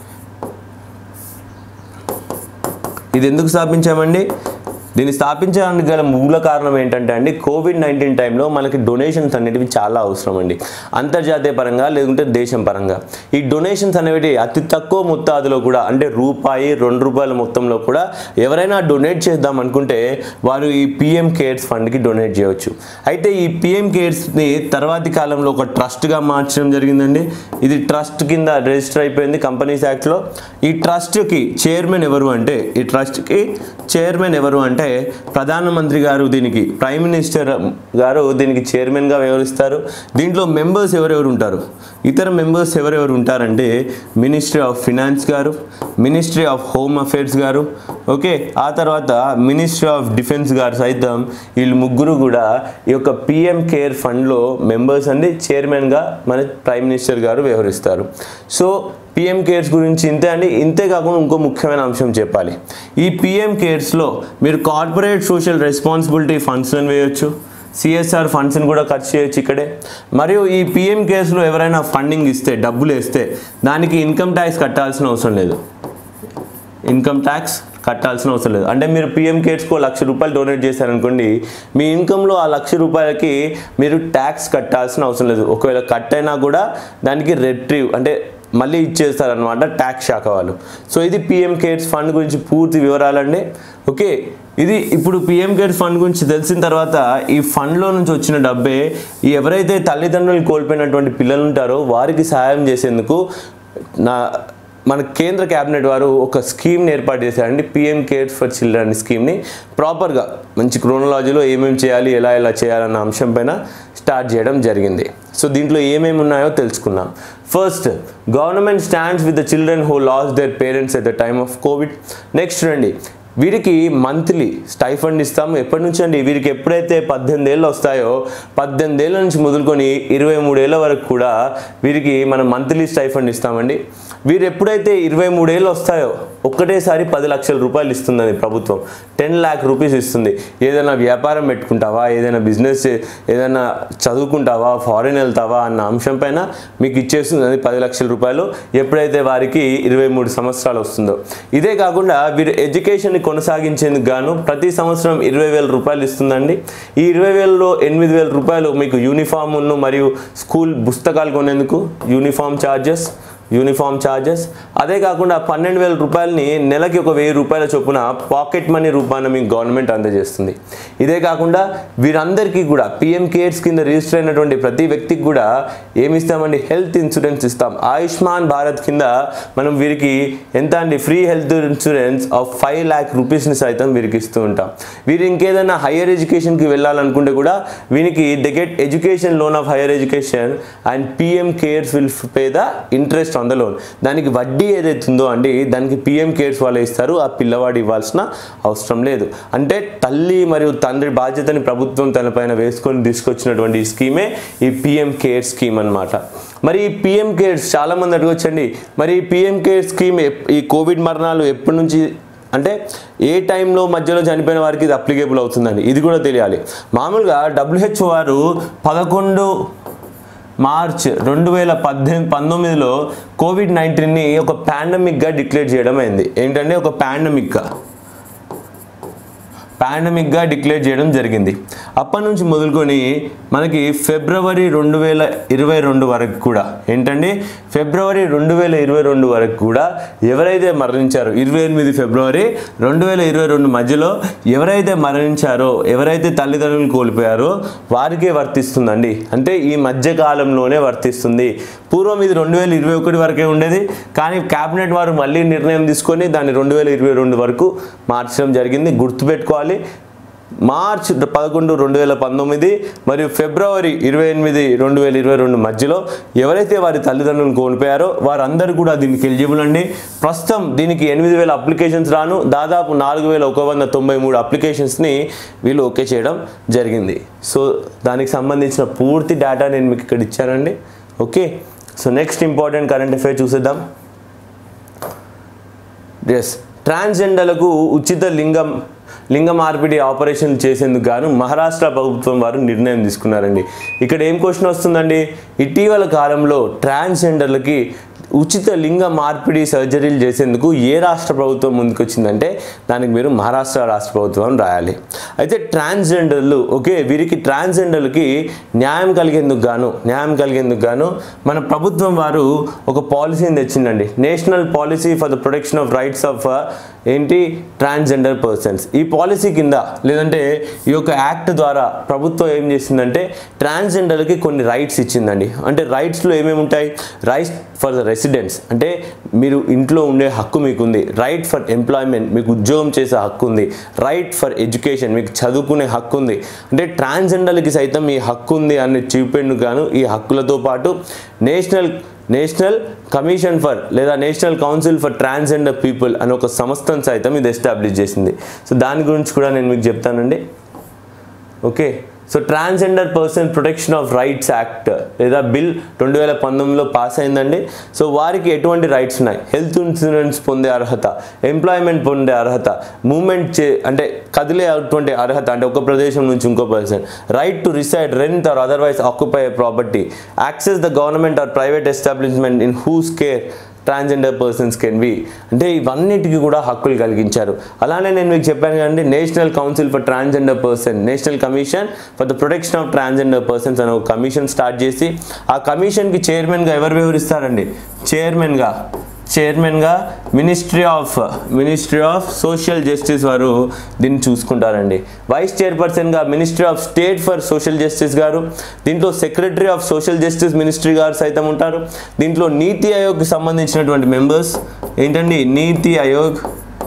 A: ఇది ఎందుకు స్థాపించామండి దీన్ని స్థాపించడానికి గల మూల కారణం ఏంటంటే అండి కోవిడ్ నైన్టీన్ టైంలో మనకి డొనేషన్స్ అనేటివి చాలా అవసరం అండి అంతర్జాతీయ పరంగా లేకుంటే దేశం పరంగా ఈ డొనేషన్స్ అనేవి అతి తక్కువ మొత్తాదులో కూడా అంటే రూపాయి రెండు రూపాయల మొత్తంలో కూడా ఎవరైనా డొనేట్ చేద్దాం అనుకుంటే వారు ఈ పిఎం కేర్స్ ఫండ్కి డొనేట్ చేయవచ్చు అయితే ఈ పిఎం కేర్స్ని తర్వాతి కాలంలో ఒక ట్రస్ట్గా మార్చడం జరిగిందండి ఇది ట్రస్ట్ కింద రిజిస్టర్ అయిపోయింది కంపెనీస్ యాక్ట్లో ఈ ట్రస్ట్కి చైర్మన్ ఎవరు అంటే ఈ ట్రస్ట్కి చైర్మన్ ఎవరు అంటే ప్రధానమంత్రి గారు దీనికి ప్రైమ్ మినిస్టర్ గారు దీనికి చైర్మన్గా వ్యవహరిస్తారు దీంట్లో మెంబర్స్ ఎవరెవరు ఉంటారు ఇతర మెంబర్స్ ఎవరెవరు ఉంటారంటే మినిస్ట్రీ ఆఫ్ ఫినాన్స్ గారు మినిస్ట్రీ ఆఫ్ హోమ్ అఫేర్స్ గారు ఓకే ఆ తర్వాత మినిస్ట్రీ ఆఫ్ డిఫెన్స్ గారు సైతం వీళ్ళు ముగ్గురు కూడా ఈ యొక్క పిఎం కేర్ ఫండ్లో మెంబర్స్ అండి చైర్మన్గా మన ప్రైమ్ మినిస్టర్ గారు వ్యవహరిస్తారు సో పిఎం కేర్స్ గురించి ఇంతే అండి ఇంతే కాకుండా ఇంకో ముఖ్యమైన అంశం చెప్పాలి ఈ పిఎం కేర్స్లో మీరు కార్పొరేట్ సోషల్ రెస్పాన్సిబిలిటీ ఫండ్స్లను వేయొచ్చు సిఎస్ఆర్ ఫండ్స్ని కూడా ఖర్చు చేయొచ్చు ఇక్కడే మరియు ఈ పిఎం కేర్స్లో ఎవరైనా ఫండింగ్ ఇస్తే డబ్బులు వేస్తే దానికి ఇన్కమ్ ట్యాక్స్ కట్టాల్సిన అవసరం లేదు ఇన్కమ్ ట్యాక్స్ కట్టాల్సిన అవసరం లేదు అంటే మీరు పిఎం కేర్స్కో లక్ష రూపాయలు డొనేట్ చేశారనుకోండి మీ ఇన్కంలో ఆ లక్ష రూపాయలకి మీరు ట్యాక్స్ కట్టాల్సిన అవసరం లేదు ఒకవేళ కట్ అయినా కూడా దానికి రెట్రీవ్ అంటే మళ్ళీ ఇచ్చేస్తారనమాట ట్యాక్స్ శాఖ వాళ్ళు సో ఇది పిఎం కేర్స్ ఫండ్ గురించి పూర్తి వివరాలండి ఓకే ఇది ఇప్పుడు పిఎం కేర్స్ ఫండ్ గురించి తెలిసిన తర్వాత ఈ ఫండ్లో నుంచి వచ్చిన డబ్బే ఈ ఎవరైతే తల్లిదండ్రులు కోల్పోయినటువంటి పిల్లలు ఉంటారో వారికి సహాయం చేసేందుకు నా మన కేంద్ర క్యాబినెట్ వారు ఒక స్కీమ్ని ఏర్పాటు చేశారండి పిఎం కేర్స్ ఫర్ చిల్డ్రన్ స్కీమ్ని ప్రాపర్గా మంచి క్రోనలాజీలో ఏమేమి చేయాలి ఎలా ఎలా చేయాలన్న అంశం పైన స్టార్ట్ చేయడం జరిగింది సో దీంట్లో ఏమేమి ఉన్నాయో తెలుసుకుందాం first government stands with the children who lost their parents at the time of covid next రండి వీరికి మంత్లీ స్టైఫండ్ ఇస్తాము ఎప్పటి నుంచి అండి వీరికి ఎప్పుడైతే పద్దెనిమిది ఏళ్ళు వస్తాయో పద్దెనిమిది ఏళ్ళ నుంచి మొదలుకొని ఇరవై మూడేళ్ల వరకు కూడా వీరికి మనం మంత్లీ స్టైఫండ్ ఇస్తామండి వీరు ఎప్పుడైతే ఇరవై మూడేళ్ళు వస్తాయో ఒక్కటేసారి పది లక్షల రూపాయలు ఇస్తుందని ప్రభుత్వం టెన్ ల్యాక్ రూపీస్ ఇస్తుంది ఏదైనా వ్యాపారం పెట్టుకుంటావా ఏదైనా బిజినెస్ చే- ఏదైనా చదువుకుంటావా ఫారిన్ వెళ్తావా అన్న అంశం పైన మీకు ఇచ్చేస్తుంది అది పది లక్షల రూపాయలు ఎప్పుడైతే వారికి ఇరవై మూడు సంవత్సరాలు వస్తుందో ఇదే కాకుండా వీరు ఎడ్యుకేషన్ని కొనసాగించేందుకు గాను ప్రతి సంవత్సరం ఇరవై వేల రూపాయలు ఇస్తుందండి ఈ ఇరవై వేలలో ఎనిమిది వేల రూపాయలు మీకు యూనిఫామ్ను మరియు స్కూల్ పుస్తకాలు కొనేందుకు యూనిఫామ్ ఛార్జెస్ యూనిఫామ్ ఛార్జెస్ అదే కాకుండా పన్నెండు వేల రూపాయలని నెలకి ఒక వెయ్యి రూపాయల చొప్పున పాకెట్ మనీ రూపాన మీకు గవర్నమెంట్ అందజేస్తుంది ఇదే కాకుండా వీరందరికీ కూడా పిఎం కేర్స్ కింద రిజిస్టర్ అయినటువంటి ప్రతి వ్యక్తికి కూడా ఏమి ఇస్తామండి హెల్త్ ఇన్సూరెన్స్ ఇస్తాం ఆయుష్మాన్ భారత్ కింద మనం వీరికి ఎంత అండి free health insurance of five lakh రూపీస్ని సైతం వీరికి ఇస్తూ ఉంటాం వీరు ఇంకేదైనా హయ్యర్ ఎడ్యుకేషన్కి వెళ్ళాలనుకుంటే కూడా వీరికి they get education loan of higher education and PM cares will pay the interest on the loan దానికి వడ్డీ ఏదైతే ఉందో అండి దానికి పిఎం కేర్స్ వాళ్ళు ఇస్తారు ఆ పిల్లవాడు ఇవ్వాల్సిన అవసరం లేదు అంటే తల్లి మరియు తండ్రి బాధ్యతని ప్రభుత్వం తనపైన వేసుకొని తీసుకొచ్చినటువంటి ఈ స్కీమే ఈ పిఎం కేర్ స్కీమ్ అన్నమాట మరి ఈ పిఎం కేర్స్ చాలామంది అడగొచ్చండి మరి ఈ పిఎం కేర్ స్కీమ్ ఎప్- ఈ కోవిడ్ మరణాలు ఎప్పటి నుంచి అంటే ఏ టైంలో మధ్యలో చనిపోయిన వారికి ఇది అప్లికేబుల్ అవుతుందండి ఇది కూడా తెలియాలి మామూలుగా డబ్ల్యూహెచ్ఓ వారు పదకొండు మార్చ్ రెండు వేల పద్దెనిమిది పంతొమ్మిదిలో కోవిడ్ నైన్టీన్ని ఒక పాండమిక్గా డిక్లేర్ చేయడం అయింది ఏంటంటే ఒక పాండమిక్గా పాండమిక్గా డిక్లేర్ చేయడం జరిగింది అప్పటి నుంచి మొదలుకొని మనకి ఫిబ్రవరి రెండు వేల ఇరవై రెండు వరకు కూడా ఏంటండి ఫిబ్రవరి రెండు వేల ఇరవై రెండు వరకు కూడా ఎవరైతే మరణించారో ఇరవై ఎనిమిది ఫిబ్రవరి రెండు వేల ఇరవై రెండు మధ్యలో ఎవరైతే మరణించారో ఎవరైతే తల్లిదండ్రులు కోల్పోయారో వారికే వర్తిస్తుందండి అంటే ఈ మధ్య కాలంలోనే వర్తిస్తుంది పూర్వం ఇది రెండు వేల ఇరవై ఒకటి వరకే ఉండేది కానీ క్యాబినెట్ వారు మళ్ళీ నిర్ణయం తీసుకొని దాన్ని రెండు వేల ఇరవై రెండు వరకు మార్చడం జరిగింది గుర్తుపెట్టుకోవాలి మార్చ్ పదకొండు రెండు వేల పంతొమ్మిది మరియు ఫిబ్రవరి ఇరవై ఎనిమిది రెండు వేల ఇరవై రెండు మధ్యలో ఎవరైతే వారి తల్లిదండ్రులను కోల్పోయారో వారందరూ కూడా దీనికి ఎలిజిబుల్ అండి ప్రస్తుతం దీనికి ఎనిమిది వేల అప్లికేషన్స్ రాను దాదాపు నాలుగు వేల ఒక వంద తొంభై మూడు అప్లికేషన్స్ని వీళ్ళు ఓకే చేయడం జరిగింది సో దానికి సంబంధించిన పూర్తి డేటా నేను మీకు ఇక్కడ ఇచ్చానండి okay so next important current affair చూసేద్దాం ఎస్ ట్రాన్స్జెండర్లకు ఉచిత లింగం లింగ మార్పిడి ఆపరేషన్ చేసేందుకు గాను మహారాష్ట్ర ప్రభుత్వం వారు నిర్ణయం తీసుకున్నారండి ఇక్కడ ఏం క్వశ్చన్ వస్తుందండి ఇటీవల కాలంలో ట్రాన్స్జెండర్లకి ఉచిత లింగ మార్పిడి సర్జరీలు చేసేందుకు ఏ రాష్ట్ర ప్రభుత్వం ముందుకొచ్చిందంటే దానికి మీరు మహారాష్ట్ర రాష్ట్ర ప్రభుత్వం రాయాలి అయితే ట్రాన్స్జెండర్లు ఓకే వీరికి ట్రాన్స్జెండర్లకి న్యాయం కలిగేందుకు గాను న్యాయం కలిగేందుకు గాను మన ప్రభుత్వం వారు ఒక పాలసీని తెచ్చిందండి national policy for the protection of rights of ఏంటి ట్రాన్స్జెండర్ పర్సన్స్ ఈ పాలసీ కింద లేదంటే ఈ యొక్క యాక్ట్ ద్వారా ప్రభుత్వం ఏం చేసిందంటే ట్రాన్స్జెండర్కి కొన్ని రైట్స్ ఇచ్చిందండి అంటే రైట్స్లో ఏమేమి ఉంటాయి రైట్స్ ఫర్ ద రెసిడెంట్స్ అంటే మీరు ఇంట్లో ఉండే హక్కు మీకు ఉంది రైట్ ఫర్ ఎంప్లాయ్మెంట్ మీకు ఉద్యోగం చేసే హక్కు ఉంది రైట్ ఫర్ ఎడ్యుకేషన్ మీకు చదువుకునే హక్కు ఉంది అంటే ట్రాన్స్జెండర్లకి సైతం ఈ హక్కు ఉంది అని చూపేందుకు గాను ఈ హక్కులతో పాటు నేషనల్ నేషనల్ కమిషన్ ఫర్ లేదా national council for transgender people అనే ఒక సంస్థను సైతం ఇది ఎస్టాబ్లిష్ చేసింది సో దాని గురించి కూడా నేను మీకు చెప్తానండి okay so transgender person protection of rights act లేదా బిల్ రెండు వేల పంతొమ్మిదిలో పాస్ అయిందండి సో వారికి ఎటువంటి రైట్స్ ఉన్నాయి హెల్త్ ఇన్సూరెన్స్ పొందే అర్హత ఎంప్లాయ్మెంట్ పొందే అర్హత మూమెంట్ చే అంటే కదిలే అటువంటి అర్హత అంటే ఒక ప్రదేశం నుంచి ఇంకో person right to reside rent or otherwise occupy property access the government or private establishment in whose care transgender persons can be అంటే ఇవన్నిటికీ కూడా హక్కులు కలిగించారు అలానే నేను మీకు చెప్పాను కదండి national council for transgender person national commission for the protection of transgender persons అనే ఒక కమిషన్ స్టార్ట్ చేసి ఆ కమిషన్కి చైర్మన్గా ఎవరు వివరిస్తారండి చైర్మన్గా చైర్మన్గా ministry of ministry of social justice వారు దీన్ని చూసుకుంటారండి వైస్ చైర్పర్సన్గా ministry of state for social justice గారు దీంట్లో secretary of social justice ministry గారు సైతం ఉంటారు దీంట్లో నీతి ఆయోగ్కి సంబంధించినటువంటి మెంబర్స్ ఏంటండి NITI Aayog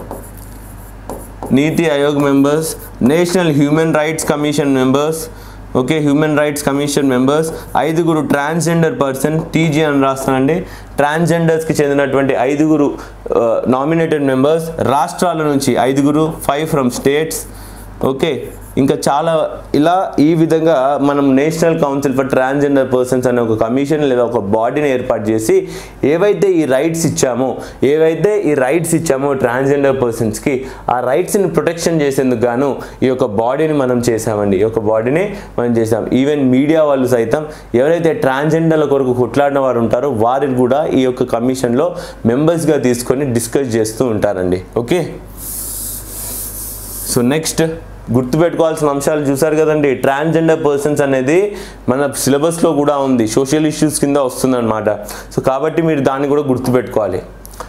A: NITI Aayog members national human rights commission members okay human rights commission members ఐదుగురు ట్రాన్స్జెండర్ పర్సన్ టీజీ అని రాస్తానండి ట్రాన్స్జెండర్స్కి చెందినటువంటి ఐదుగురు నామినేటెడ్ మెంబర్స్ రాష్ట్రాల నుంచి ఐదుగురు ఫైవ్ ఫ్రమ్ స్టేట్స్ ఓకే ఇంకా చాలా ఇలా ఈ విధంగా మనం national council for transgender persons అనే ఒక కమిషన్ లేదా ఒక బాడీని ఏర్పాటు చేసి ఏవైతే ఈ రైట్స్ ఇచ్చామో ఏవైతే ఈ రైట్స్ ఇచ్చామో ట్రాన్స్జెండర్ పర్సన్స్కి ఆ రైట్స్ని ప్రొటెక్షన్ చేసేందుకు గాను ఈ యొక్క బాడీని మనం చేసామండి ఈ యొక్క బాడీని మనం చేసాం ఈవెన్ మీడియా వాళ్ళు సైతం ఎవరైతే ట్రాన్స్జెండర్ల కొరకు కొట్లాడిన వారు ఉంటారో వారిని కూడా ఈ యొక్క కమిషన్లో మెంబర్స్గా తీసుకొని డిస్కస్ చేస్తూ ఉంటారండి ఓకే సో నెక్స్ట్ గుర్తుపెట్టుకోవాల్సిన అంశాలు చూసారు కదండి ట్రాన్స్జెండర్ పర్సన్స్ అనేది మన సిలబస్లో కూడా ఉంది సోషల్ ఇష్యూస్ కింద వస్తుందన్నమాట సో కాబట్టి మీరు దాన్ని కూడా గుర్తుపెట్టుకోవాలి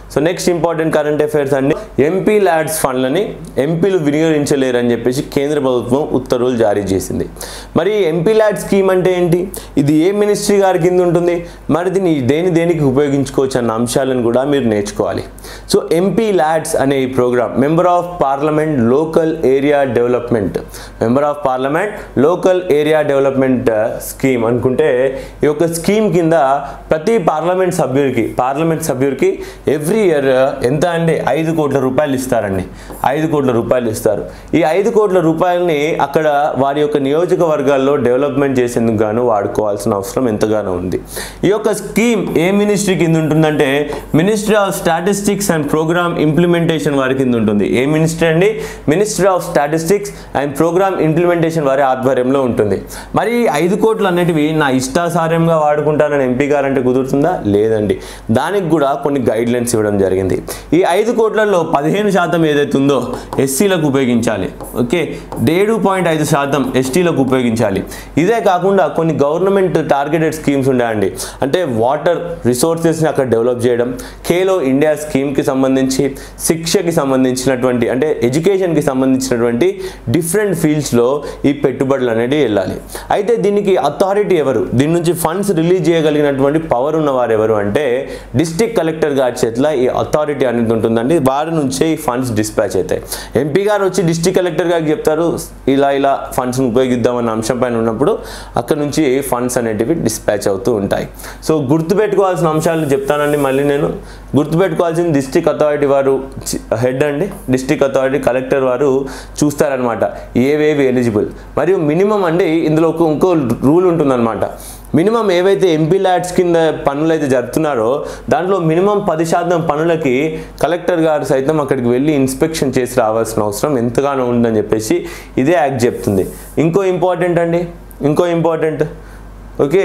A: so next important current affairs అండి ఎంపీ ల్యాడ్స్ ఫండ్లని ఎంపీలు వినియోగించలేరని చెప్పేసి కేంద్ర ప్రభుత్వం ఉత్తర్వులు జారీ చేసింది మరి ఎంపీ ల్యాడ్ స్కీమ్ అంటే ఏంటి ఇది ఏ మినిస్ట్రీ గారి కింద ఉంటుంది మరి దీన్ని దేని దేనికి ఉపయోగించుకోవచ్చు అన్న అంశాలను కూడా మీరు నేర్చుకోవాలి సో ఎంపీ ల్యాడ్స్ అనే ఈ program member of parliament local area development member of parliament local area development scheme అనుకుంటే ఈ యొక్క స్కీమ్ కింద ప్రతి పార్లమెంట్ సభ్యుడికి పార్లమెంట్ సభ్యుడికి ఎవ్రీ ఇయర్ ఎంత అంటే ఐదు కోట్ల రూపాయలు ఇస్తారండి ఐదు కోట్ల రూపాయలు ఇస్తారు ఈ ఐదు కోట్ల రూపాయలని అక్కడ వారి యొక్క నియోజకవర్గాల్లో డెవలప్మెంట్ చేసేందుకు గాను వాడుకోవాల్సిన అవసరం ఎంతగానో ఉంది ఈ యొక్క స్కీమ్ ఏ మినిస్ట్రీ కింద ఉంటుందంటే ministry of statistics and program implementation వారి కింద ఉంటుంది ఏ మినిస్ట్రీ అండి ministry of statistics and program implementation వారి ఆధ్వర్యంలో ఉంటుంది మరి ఈ ఐదు కోట్లు అనేటివి నా ఇష్టాసార్యంగా వాడుకుంటానని ఎంపీ గారు అంటే కుదురుతుందా లేదండి దానికి కూడా కొన్ని గైడ్ లైన్స్ ఇవ్వడం జరిగింది ఈ ఐదు కోట్లలో పదిహేను శాతం ఏదైతే ఉందో ఎస్సీలకు ఉపయోగించాలి ఓకే ఏడు పాయింట్ ఐదు శాతం ఎస్టీలకు ఉపయోగించాలి ఇదే కాకుండా కొన్ని గవర్నమెంట్ టార్గెటెడ్ స్కీమ్స్ ఉన్నాయండి అంటే వాటర్ రిసోర్సెస్ని అక్కడ డెవలప్ చేయడం ఖేలో ఇండియా స్కీమ్కి సంబంధించి శిక్షకి సంబంధించినటువంటి అంటే ఎడ్యుకేషన్కి సంబంధించినటువంటి డిఫరెంట్ ఫీల్డ్స్లో ఈ పెట్టుబడులు అనేది వెళ్ళాలి అయితే దీనికి అథారిటీ ఎవరు దీని నుంచి ఫండ్స్ రిలీజ్ చేయగలిగినటువంటి పవర్ ఉన్నవారు ఎవరు అంటే డిస్టిక్ కలెక్టర్ గారి చేతిలో ఈ అథారిటీ అనేది ఉంటుందండి వారి నుంచే ఈ ఫండ్స్ డిస్పాచ్ అవుతాయి ఎంపీ గారు వచ్చి డిస్టిక్ కలెక్టర్ గారికి చెప్తారు ఇలా ఇలా ఫండ్స్ని ఉపయోగిద్దామన్న అంశం పైన ఉన్నప్పుడు అక్కడ నుంచి ఫండ్స్ అనేటివి డిస్పాచ్ అవుతూ ఉంటాయి సో గుర్తుపెట్టుకోవాల్సిన అంశాలను చెప్తానండి మళ్ళీ నేను గుర్తుపెట్టుకోవాల్సింది డిస్టిక్ అథారిటీ వారు హెడ్ అండి డిస్టిక్ అథారిటీ కలెక్టర్ వారు చూస్తారనమాట ఏవేవి ఎలిజిబుల్ మరియు మినిమం అండి ఇందులో ఒక ఇంకో రూల్ ఉంటుందన్నమాట మినిమం ఏవైతే ఎంపీ ల్యాడ్స్ కింద పనులు అయితే జరుపుతున్నారో దాంట్లో మినిమం పది శాతం పనులకి కలెక్టర్ గారు సైతం అక్కడికి వెళ్ళి ఇన్స్పెక్షన్ చేసి రావాల్సిన అవసరం ఎంతగానో ఉందని చెప్పేసి ఇదే యాక్ట్ చెప్తుంది ఇంకో ఇంపార్టెంట్ అండి ఇంకో ఇంపార్టెంట్ ఓకే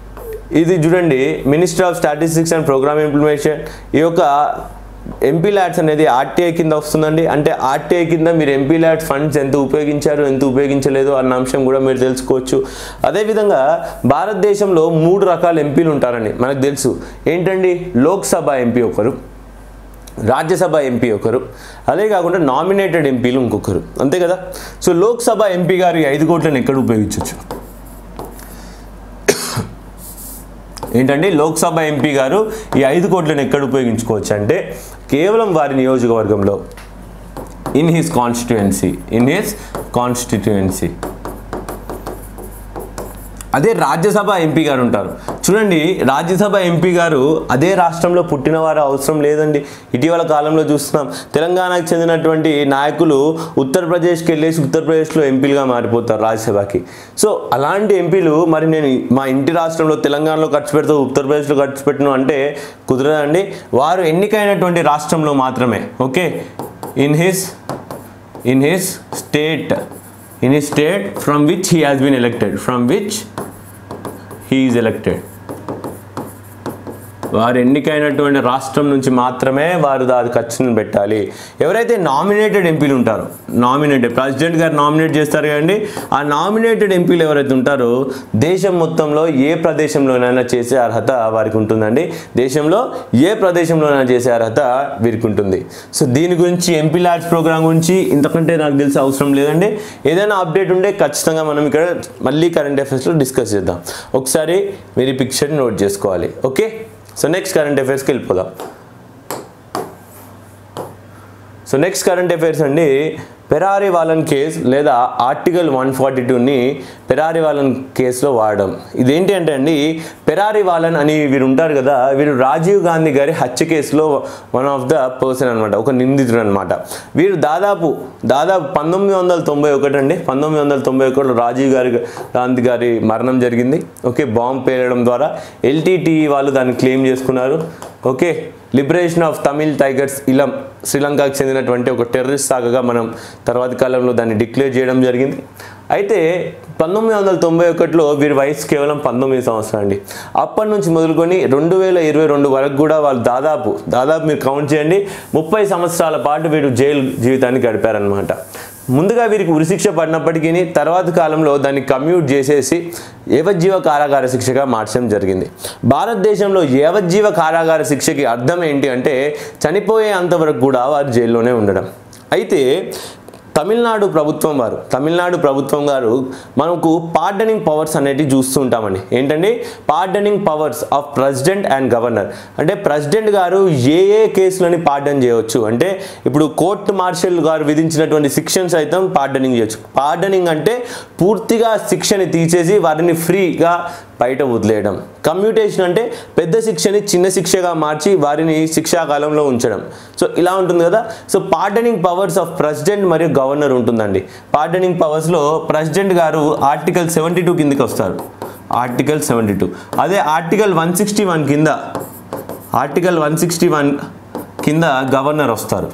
A: ఇది చూడండి minister of statistics and program implementation ఈ యొక్క ఎంపీ ల్యాడ్స్ అనేది ఆర్టీఐ కింద వస్తుందండి అంటే ఆర్టీఐ కింద మీరు ఎంపీ ల్యాడ్స్ ఫండ్స్ ఎంత ఉపయోగించారు ఎంత ఉపయోగించలేదు అన్న అంశం కూడా మీరు తెలుసుకోవచ్చు అదేవిధంగా భారతదేశంలో మూడు రకాల ఎంపీలు ఉంటారండి మనకు తెలుసు ఏంటండి లోక్సభ ఎంపీ ఒకరు రాజ్యసభ ఎంపీ ఒకరు అదే కాకుండా నామినేటెడ్ ఎంపీలు ఇంకొకరు అంతే కదా సో లోక్సభ ఎంపీ గారు ఈ ఐదు కోట్లను ఎక్కడ ఉపయోగించవచ్చు ఏంటంటే లోక్సభ ఎంపీ గారు ఈ ఐదు కోట్లను ఎక్కడ ఉపయోగించుకోవచ్చు అంటే కేవలం వారి నియోజకవర్గంలో in his constituency in his constituency అదే రాజ్యసభ ఎంపీ గారు ఉంటారు చూడండి రాజ్యసభ ఎంపీ గారు అదే రాష్ట్రంలో పుట్టిన వారు అవసరం లేదండి ఇటీవల కాలంలో చూస్తున్నాం తెలంగాణకు చెందినటువంటి నాయకులు ఉత్తరప్రదేశ్కి వెళ్ళేసి ఉత్తరప్రదేశ్లో ఎంపీలుగా మారిపోతారు రాజ్యసభకి సో అలాంటి ఎంపీలు మరి నేను మా ఇంటి రాష్ట్రంలో తెలంగాణలో ఖర్చు పెడుతూ ఉత్తరప్రదేశ్లో ఖర్చు పెట్టను అంటే కుదరదండి వారు ఎన్నికైనటువంటి రాష్ట్రంలో మాత్రమే okay in his in his state in his state from which he has been elected from which he is elected వారు ఎన్నికైనటువంటి రాష్ట్రం నుంచి మాత్రమే వారు దాని ఖర్చును పెట్టాలి ఎవరైతే నామినేటెడ్ ఎంపీలు ఉంటారో నామినేటెడ్ ప్రెసిడెంట్ గారు నామినేట్ చేస్తారు కదండి ఆ నామినేటెడ్ ఎంపీలు ఎవరైతే ఉంటారో దేశం మొత్తంలో ఏ ప్రదేశంలోనైనా చేసే అర్హత వారికి ఉంటుందండి దేశంలో ఏ ప్రదేశంలోనైనా చేసే అర్హత వీరికి ఉంటుంది సో దీని గురించి ఎంపీ ల్యాడ్స్ ప్రోగ్రామ్ గురించి ఇంతకంటే నాకు తెలిసే అవసరం లేదండి ఏదైనా అప్డేట్ ఉంటే ఖచ్చితంగా మనం ఇక్కడ మళ్ళీ కరెంట్ అఫైర్స్లో డిస్కస్ చేద్దాం ఒకసారి మీరు ఈ పిక్చర్ నోట్ చేసుకోవాలి ఓకే సో నెక్స్ట్ కరెంట్ అఫైర్స్కి వెళ్ళిపోదాం సో నెక్స్ట్ కరెంట్ అఫైర్స్ అండి పెరారి వాలన్ కేస్ లేదా ఆర్టికల్ వన్ ఫార్టీ టూని పెరారి వాలన్ కేసులో వాడడం ఇదేంటి అంటే అండి పెరారి వాలన్ అని వీరు ఉంటారు కదా వీరు రాజీవ్ గాంధీ గారి హత్య కేసులో వన్ ఆఫ్ ద పర్సన్ అనమాట ఒక నిందితుడు అనమాట వీరు దాదాపు దాదాపు పంతొమ్మిది వందల తొంభై ఒకటి అండి పంతొమ్మిది వందల తొంభై ఒకటిలో రాజీవ్ గారి గాంధీ గారి మరణం జరిగింది ఓకే బాంబ్ పేలడం ద్వారా ఎల్టీటీ వాళ్ళు దాన్ని క్లెయిమ్ చేసుకున్నారు okay liberation of Tamil tigers Eelam శ్రీలంకకు చెందినటువంటి ఒక టెర్రరిస్ట్ సాగగా మనం తర్వాతి కాలంలో దాన్ని డిక్లేర్ చేయడం జరిగింది అయితే పంతొమ్మిది వందల తొంభై ఒకటిలో వీరి వయసు కేవలం పంతొమ్మిది సంవత్సరాలు అండి అప్పటి నుంచి మొదలుకొని రెండు వేల ఇరవై రెండు వరకు కూడా వాళ్ళు దాదాపు దాదాపు మీరు కౌంట్ చేయండి ముప్పై సంవత్సరాల పాటు వీరు జైలు జీవితాన్ని గడిపారనమాట ముందుగా వీరికి ఉరిశిక్ష పడినప్పటికీ తర్వాత కాలంలో దాన్ని కమ్యూట్ చేసేసి యావజ్జీవ కారాగార శిక్షగా మార్చడం జరిగింది భారతదేశంలో యావజ్జీవ కారాగార శిక్షకి అర్థం ఏంటి అంటే చనిపోయే అంతవరకు కూడా వారు జైల్లోనే ఉండడం అయితే తమిళనాడు ప్రభుత్వం వారు తమిళనాడు ప్రభుత్వం గారు మనకు పార్డనింగ్ పవర్స్ అనేటివి చూస్తూ ఉంటామండి ఏంటండి pardoning powers of president and governor అంటే ప్రెసిడెంట్ గారు ఏ ఏ కేసులని పార్డన్ చేయవచ్చు అంటే ఇప్పుడు కోర్ట్ మార్షల్ గారు విధించినటువంటి శిక్షను సైతం పార్డనింగ్ చేయొచ్చు పార్డనింగ్ అంటే పూర్తిగా శిక్షని తీసేసి వారిని ఫ్రీగా బయట వదిలేయడం కమ్యూటేషన్ అంటే పెద్ద శిక్షని చిన్న శిక్షగా మార్చి వారిని శిక్షాకాలంలో ఉంచడం సో ఇలా ఉంటుంది కదా so pardoning powers of president మరియు గవర్నర్ ఉంటుందండి పార్డనింగ్ పవర్స్లో ప్రెసిడెంట్ గారు ఆర్టికల్ సెవెంటీ టూ కిందకి వస్తారు ఆర్టికల్ సెవెంటీ టూ అదే ఆర్టికల్ వన్ సిక్స్టీ వన్ కింద ఆర్టికల్ వన్ సిక్స్టీ వన్ కింద గవర్నర్ వస్తారు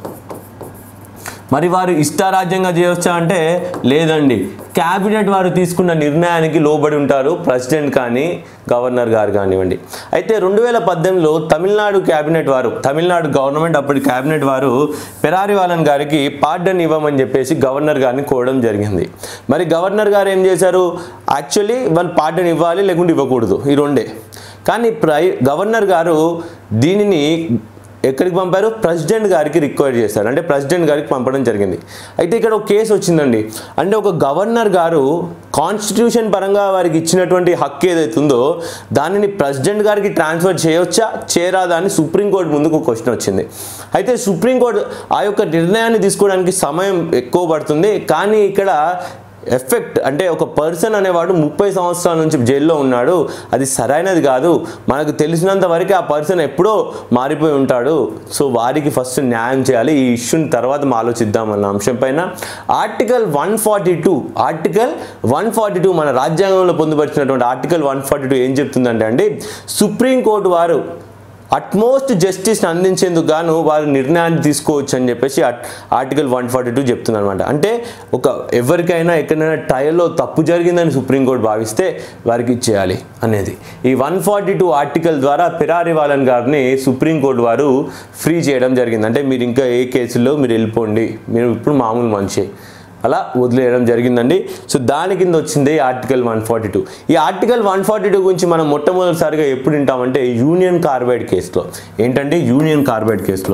A: మరి వారు ఇష్టారాజ్యంగా చేయవచ్చా అంటే లేదండి క్యాబినెట్ వారు తీసుకున్న నిర్ణయానికి లోబడి ఉంటారు ప్రెసిడెంట్ కానీ గవర్నర్ గారు కానివ్వండి అయితే రెండు వేల పద్దెనిమిదిలో తమిళనాడు క్యాబినెట్ వారు తమిళనాడు గవర్నమెంట్ అప్పటి క్యాబినెట్ వారు పెరారివాలన్ గారికి పార్డన్ ఇవ్వమని చెప్పేసి గవర్నర్ గారిని కోరడం జరిగింది మరి గవర్నర్ గారు ఏం చేశారు యాక్చువల్లీ వాళ్ళు పార్డన్ ఇవ్వాలి లేకుంటే ఇవ్వకూడదు ఈ రెండే కానీ ప్రై గవర్నర్ గారు దీనిని ఎక్కడికి పంపారు ప్రెసిడెంట్ గారికి రిక్వైర్ చేశారు అంటే ప్రెసిడెంట్ గారికి పంపడం జరిగింది అయితే ఇక్కడ ఒక కేసు వచ్చిందండి అంటే ఒక గవర్నర్ గారు కాన్స్టిట్యూషన్ పరంగా వారికి ఇచ్చినటువంటి హక్కు ఏదైతే ఉందో దానిని ప్రెసిడెంట్ గారికి ట్రాన్స్ఫర్ చేయవచ్చా చేయరాదా అని సుప్రీంకోర్టు ముందుకు ఒక క్వశ్చన్ వచ్చింది అయితే సుప్రీంకోర్టు ఆ యొక్క నిర్ణయాన్ని తీసుకోవడానికి సమయం ఎక్కువ పడుతుంది కానీ ఇక్కడ ఎఫెక్ట్ అంటే ఒక పర్సన్ అనేవాడు ముప్పై సంవత్సరాల నుంచి జైల్లో ఉన్నాడు అది సరైనది కాదు మనకు తెలిసినంత వరకు ఆ పర్సన్ ఎప్పుడో మారిపోయి ఉంటాడు సో వారికి ఫస్ట్ న్యాయం చేయాలి ఈ ఇష్యూని తర్వాత మనం ఆలోచిద్దామన్న అంశం పైన article one forty two article one forty two మన రాజ్యాంగంలో పొందుపరిచినటువంటి ఆర్టికల్ వన్ ఫార్టీ టూ ఏం చెప్తుందంటే అండి సుప్రీంకోర్టు వారు అట్మోస్ట్ జస్టిస్ని అందించేందుకు గాను వారు నిర్ణయాన్ని తీసుకోవచ్చు అని చెప్పేసి ఆర్ట్- ఆర్టికల్ వన్ ఫార్టీ టూ చెప్తుంది అనమాట అంటే ఒక ఎవరికైనా ఎక్కడైనా ట్రయల్లో తప్పు జరిగిందని సుప్రీంకోర్టు భావిస్తే వారికి ఇచ్చేయాలి అనేది ఈ వన్ ఫార్టీ టూ ఆర్టికల్ ద్వారా పిరారివాలన్ గారిని సుప్రీంకోర్టు వారు ఫ్రీ చేయడం జరిగింది అంటే మీరు ఇంకా ఏ కేసుల్లో మీరు వెళ్ళిపోండి మీరు ఇప్పుడు మామూలు మనిషి అలా వదిలేయడం జరిగిందండి సో దాని కింద వచ్చింది ఆర్టికల్ వన్ ఫార్టీ టూ ఈ ఆర్టికల్ వన్ ఫార్టీ టూ గురించి మనం మొట్టమొదటిసారిగా ఎప్పుడు వింటామంటే యూనియన్ కార్బైడ్ కేసులో ఏంటంటే యూనియన్ కార్బైడ్ కేసులో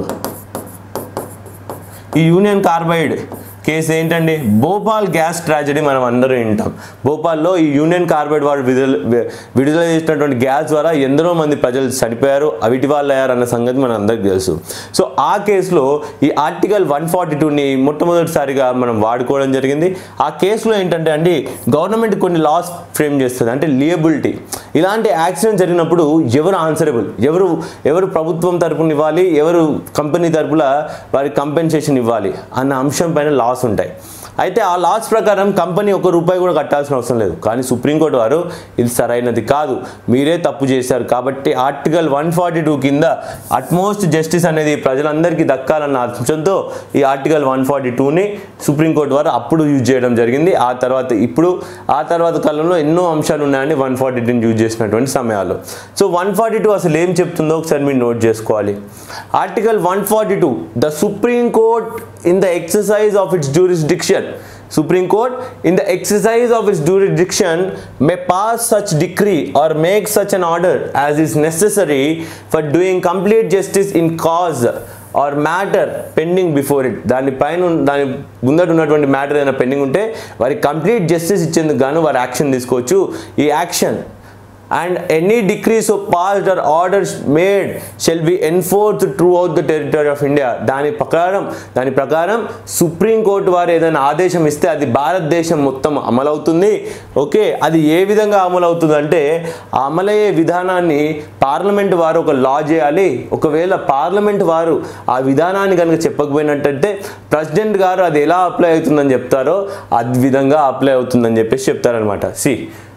A: ఈ యూనియన్ కార్బైడ్ కేసు ఏంటండి భోపాల్ గ్యాస్ ట్రాజడీ మనం అందరం వింటాం భోపాల్లో ఈ యూనియన్ కార్బైడ్ వాడు విడుదల విడుదల చేసినటువంటి గ్యాస్ ద్వారా ఎందరో మంది ప్రజలు చనిపోయారు అవిటి వాళ్ళు అయ్యారు అన్న సంగతి మన అందరికి తెలుసు సో ఆ కేసులో ఈ ఆర్టికల్ వన్ ఫార్టీ టూని మొట్టమొదటిసారిగా మనం వాడుకోవడం జరిగింది ఆ కేసులో ఏంటంటే అండి గవర్నమెంట్ కొన్ని లాస్ ఫ్రేమ్ చేస్తుంది అంటే లియబిలిటీ ఇలాంటి యాక్సిడెంట్ జరిగినప్పుడు ఎవరు ఆన్సరబుల్ ఎవరు ఎవరు ప్రభుత్వం తరపున ఇవ్వాలి ఎవరు కంపెనీ తరపున వారికి కంపెన్సేషన్ ఇవ్వాలి అన్న అంశం పైన లాస్ ఉంటాయి అయితే ఆ లాస్ ప్రకారం కంపెనీ ఒక రూపాయి కూడా కట్టాల్సిన అవసరం లేదు కానీ సుప్రీంకోర్టు వారు ఇది సరైనది కాదు మీరే తప్పు చేశారు కాబట్టి ఆర్టికల్ వన్ ఫార్టీ టూ కింద అట్మోస్ట్ జస్టిస్ అనేది ప్రజలందరికీ దక్కాలన్న అంశంతో ఈ ఆర్టికల్ వన్ ఫార్టీ టూని సుప్రీంకోర్టు వారు అప్పుడు యూజ్ చేయడం జరిగింది ఆ తర్వాత ఇప్పుడు ఆ తర్వాత కాలంలో ఎన్నో అంశాలు ఉన్నాయండి వన్ ఫార్టీ టూని యూజ్ చేసినటువంటి సమయాల్లో సో వన్ ఫార్టీ టూ అసలు ఏం చెప్తుందో ఒకసారి మీరు నోట్ చేసుకోవాలి article one forty two the supreme court in the exercise of its jurisdiction Supreme Court, in the exercise of its jurisdiction, may pass such decree or make such an order as is necessary for doing complete justice in cause or matter pending before it దాని పైన ఉన్న- దాని ముందట ఉన్నటువంటి మ్యాటర్ ఏదైనా పెండింగ్ ఉంటే వారికి కంప్లీట్ జస్టిస్ ఇచ్చేందుకు గాను వారు యాక్షన్ తీసుకోవచ్చు ఈ action and any decrees of passed or orders made shall be enforce throughout the territory of India దాని ప్రకారం దాని ప్రకారం సుప్రీంకోర్టు వారు ఏదైనా ఆదేశం ఇస్తే అది భారతదేశం మొత్తం అమలవుతుంది ఓకే అది ఏ విధంగా అమలవుతుంది అంటే ఆ అమలయ్యే విధానాన్ని పార్లమెంట్ వారు ఒక లా చేయాలి ఒకవేళ పార్లమెంట్ వారు ఆ విధానాన్ని కనుక చెప్పకపోయినట్టయితే ప్రెసిడెంట్ గారు అది ఎలా అప్లై అవుతుందని చెప్తారో అది విధంగా అప్లై అవుతుందని చెప్పేసి చెప్తారనమాట సి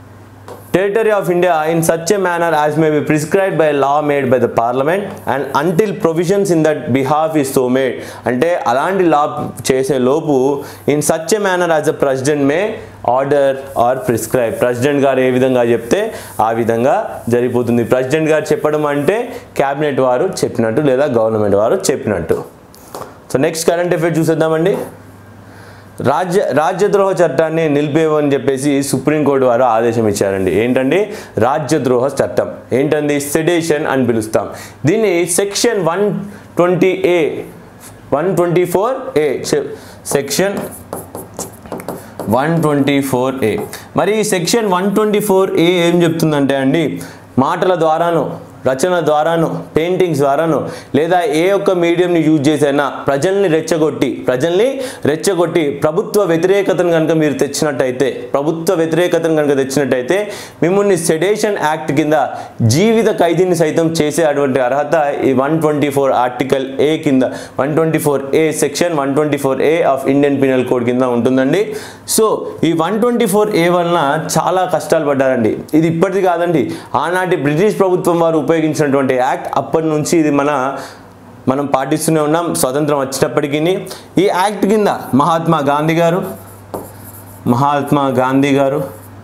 A: territory of India in such a manner as may be prescribed by a law made by the parliament and until provisions in that behalf is so made అంటే అలాంటి లా చేసే లోపు in such a manner as a president may order or prescribe president గారు ఏ విధంగా చెప్తే ఆ విధంగా జరిగిపోతుంది ప్రెసిడెంట్ గారు చెప్పడం అంటే క్యాబినెట్ వారు చెప్పినట్టు లేదా గవర్నమెంట్ వారు చెప్పినట్టు సో నెక్స్ట్ కరెంట్ అఫేర్ చూసేద్దామండి రాజ్య రాజ్యద్రోహ చట్టాన్ని నిలిపేవని చెప్పేసి సుప్రీంకోర్టు వారు ఆదేశం ఇచ్చారండి ఏంటండి రాజ్యద్రోహ చట్టం ఏంటండి సెడేషన్ అని పిలుస్తాం దీన్ని section one twenty A one twenty four A section one twenty four A మరి ఈ section one twenty four A ఏం చెప్తుందంటే అండి మాటల ద్వారాను రచన ద్వారాను పెయింటింగ్స్ ద్వారాను లేదా ఏ ఒక్క మీడియంని యూజ్ చేసైనా ప్రజల్ని రెచ్చగొట్టి ప్రజల్ని రెచ్చగొట్టి ప్రభుత్వ వ్యతిరేకతను కనుక మీరు తెచ్చినట్టయితే ప్రభుత్వ వ్యతిరేకతను కనుక తెచ్చినట్టయితే మిమ్మల్ని సెడేషన్ యాక్ట్ కింద జీవిత ఖైదీని సైతం చేసే అటువంటి అర్హత ఈ one twenty four article A కింద one twenty four A section one twenty four A of Indian penal code కింద ఉంటుందండి సో ఈ వన్ ట్వంటీ ఫోర్ ఏ వలన చాలా కష్టాలు పడ్డారండి ఇది ఇప్పటిది కాదండి ఆనాటి బ్రిటిష్ ప్రభుత్వం వారు ఉపయోగించినటువంటి యాక్ట్ అప్పటి నుంచి ఇది మన మనం పాటిస్తూనే ఉన్నాం స్వతంత్రం వచ్చేటప్పటికి ఈ యాక్ట్ కింద మహాత్మా గాంధీ గారు మహాత్మా గాంధీ గారు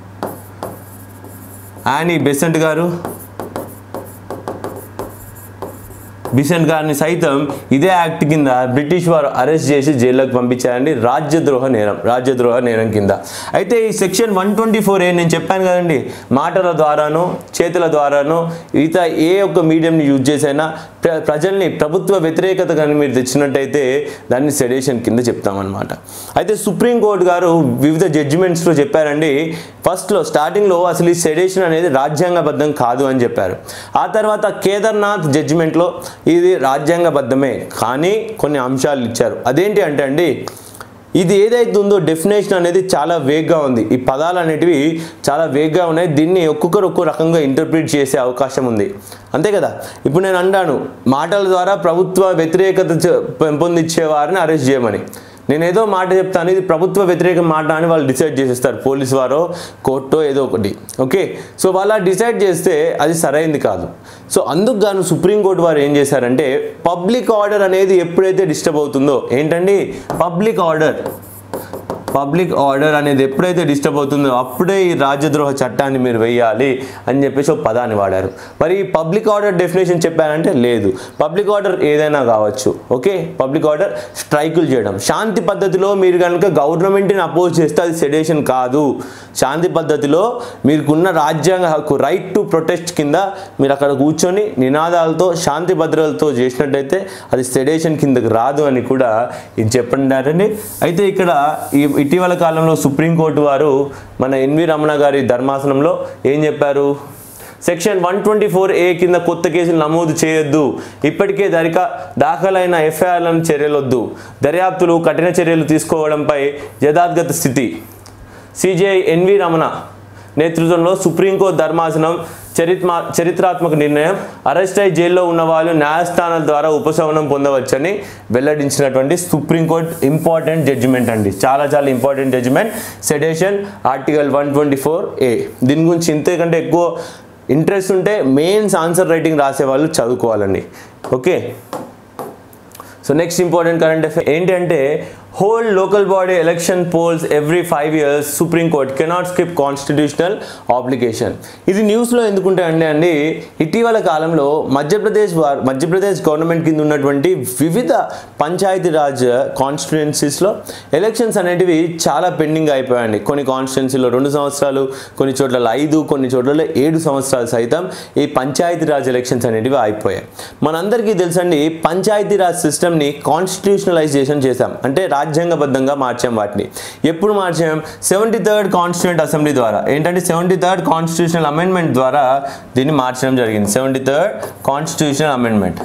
A: యానీ బెసెంట్ గారు బిసెంట్ గారిని సైతం ఇదే యాక్ట్ కింద బ్రిటిష్ వారు అరెస్ట్ చేసి జైల్లోకి పంపించారండి రాజ్యద్రోహ నేరం రాజ్యద్రోహ నేరం కింద అయితే ఈ section one twenty four A నేను చెప్పాను కదండి మాటల ద్వారాను చేతుల ద్వారాను ఇత ఏ ఒక్క మీడియంని యూజ్ చేసైనా ప్ర- ప్రజల్ని ప్రభుత్వ వ్యతిరేకత కానీ మీరు తెచ్చినట్టయితే దాన్ని సెడేషన్ కింద చెప్తామన్నమాట అయితే సుప్రీంకోర్టు గారు వివిధ జడ్జిమెంట్స్లో చెప్పారండి ఫస్ట్లో స్టార్టింగ్లో అసలు ఈ సెడేషన్ అనేది రాజ్యాంగబద్ధం కాదు అని చెప్పారు ఆ తర్వాత కేదార్నాథ్ జడ్జిమెంట్లో ఇది రాజ్యాంగబద్ధమే కానీ కొన్ని అంశాలు ఇచ్చారు అదేంటి అంటే అండి ఇది ఏదైతే ఉందో డెఫినేషన్ అనేది చాలా వేగ్గా ఉంది ఈ పదాలు అనేటివి చాలా వేగ్గా ఉన్నాయి దీన్ని ఒక్కొక్కరు ఒక్కో రకంగా ఇంటర్ప్రిట్ చేసే అవకాశం ఉంది అంతే కదా ఇప్పుడు నేను అంటాను మాటల ద్వారా ప్రభుత్వ వ్యతిరేకత చ- పెంపొందించే వారిని అరెస్ట్ చేయమని నేను ఏదో మాట చెప్తాను ఇది ప్రభుత్వ వ్యతిరేక మాట అని వాళ్ళు డిసైడ్ చేసేస్తారు పోలీస్ వారో కోర్టో ఏదో ఒకటి ఓకే సో వాళ్ళు డిసైడ్ చేస్తే అది సరైంది కాదు సో అందుకు గాను సుప్రీంకోర్టు వారు ఏం చేశారంటే పబ్లిక్ ఆర్డర్ అనేది ఎప్పుడైతే డిస్టర్బ్ అవుతుందో ఏంటండి పబ్లిక్ ఆర్డర్ పబ్లిక్ ఆర్డర్ అనేది ఎప్పుడైతే డిస్టర్బ్ అవుతుందో అప్పుడే ఈ రాజ్యద్రోహ చట్టాన్ని మీరు వెయ్యాలి అని చెప్పేసి ఒక పదాన్ని వాడారు మరి ఈ పబ్లిక్ ఆర్డర్ డెఫినేషన్ చెప్పారంటే లేదు పబ్లిక్ ఆర్డర్ ఏదైనా కావచ్చు ఓకే పబ్లిక్ ఆర్డర్ స్ట్రైకులు చేయడం శాంతి పద్ధతిలో మీరు కనుక గవర్నమెంట్ని అపోజ్ చేస్తే అది సెడేషన్ కాదు శాంతి పద్ధతిలో మీకున్న రాజ్యాంగ హక్కు రైట్ టు ప్రొటెస్ట్ కింద మీరు అక్కడ కూర్చొని నినాదాలతో శాంతి భద్రతలతో చేసినట్టయితే అది సెడేషన్ కిందకి రాదు అని కూడా ఇది చెప్పండి అయితే ఇక్కడ ఈ ఇటీవల కాలంలో సుప్రీంకోర్టు వారు మన ఎన్వి రమణ గారి ధర్మాసనంలో ఏం చెప్పారు section one twenty four A కింద కొత్త కేసులు నమోదు చేయొద్దు ఇప్పటికే దరిక దాఖలైన ఎఫ్ఐఆర్లను చర్యలొద్దు దర్యాప్తులు కఠిన చర్యలు తీసుకోవడంపై యథాద్గత స్థితి సిజేఐ ఎన్వి రమణ నేతృత్వంలో సుప్రీంకోర్టు ధర్మాసనం చరిత్మా చరిత్రాత్మక నిర్ణయం అరెస్ట్ అయి జైల్లో ఉన్న వాళ్ళు న్యాయస్థానాల ద్వారా ఉపశమనం పొందవచ్చని వెల్లడించినటువంటి సుప్రీంకోర్టు ఇంపార్టెంట్ జడ్జిమెంట్ అండి చాలా చాలా important judgement sedition article one twenty four A దీని గురించి ఇంతకంటే ఎక్కువ ఇంట్రెస్ట్ ఉంటే మెయిన్స్ ఆన్సర్ రైటింగ్ రాసే వాళ్ళు చదువుకోవాలండి okay so next important current affair ఏంటంటే hold local body election polls every five years supreme court cannot skip constitutional obligation ఇది న్యూస్లో ఎందుకుంటాయండి అండి ఇటీవల కాలంలో మధ్యప్రదేశ్ వారు మధ్యప్రదేశ్ గవర్నమెంట్ కింద ఉన్నటువంటి వివిధ పంచాయతీరాజ్ కాన్స్టిట్యుయెన్సీస్లో ఎలక్షన్స్ అనేటివి చాలా పెండింగ్ అయిపోయాయండి కొన్ని కాన్స్టిట్యున్సీలో రెండు సంవత్సరాలు కొన్ని చోట్ల ఐదు కొన్ని చోట్ల ఏడు సంవత్సరాలు సైతం ఈ పంచాయతీరాజ్ ఎలక్షన్స్ అనేటివి అయిపోయాయి మనందరికీ తెలుసండి పంచాయతీరాజ్ సిస్టమ్ని కాన్స్టిట్యూషనలైజేషన్ చేశాం అంటే రాజ్యాంగబద్ధంగా మార్చాం వాటిని ఎప్పుడు మార్చాం సెవెంటీ థర్డ్ కాన్స్టిట్యూంట్ అసెంబ్లీ ద్వారా ఏంటంటే సెవెంటీ థర్డ్ కాన్స్టిట్యూషనల్ అమెండ్మెంట్ ద్వారా దీన్ని మార్చడం జరిగింది seventy third constitutional amendment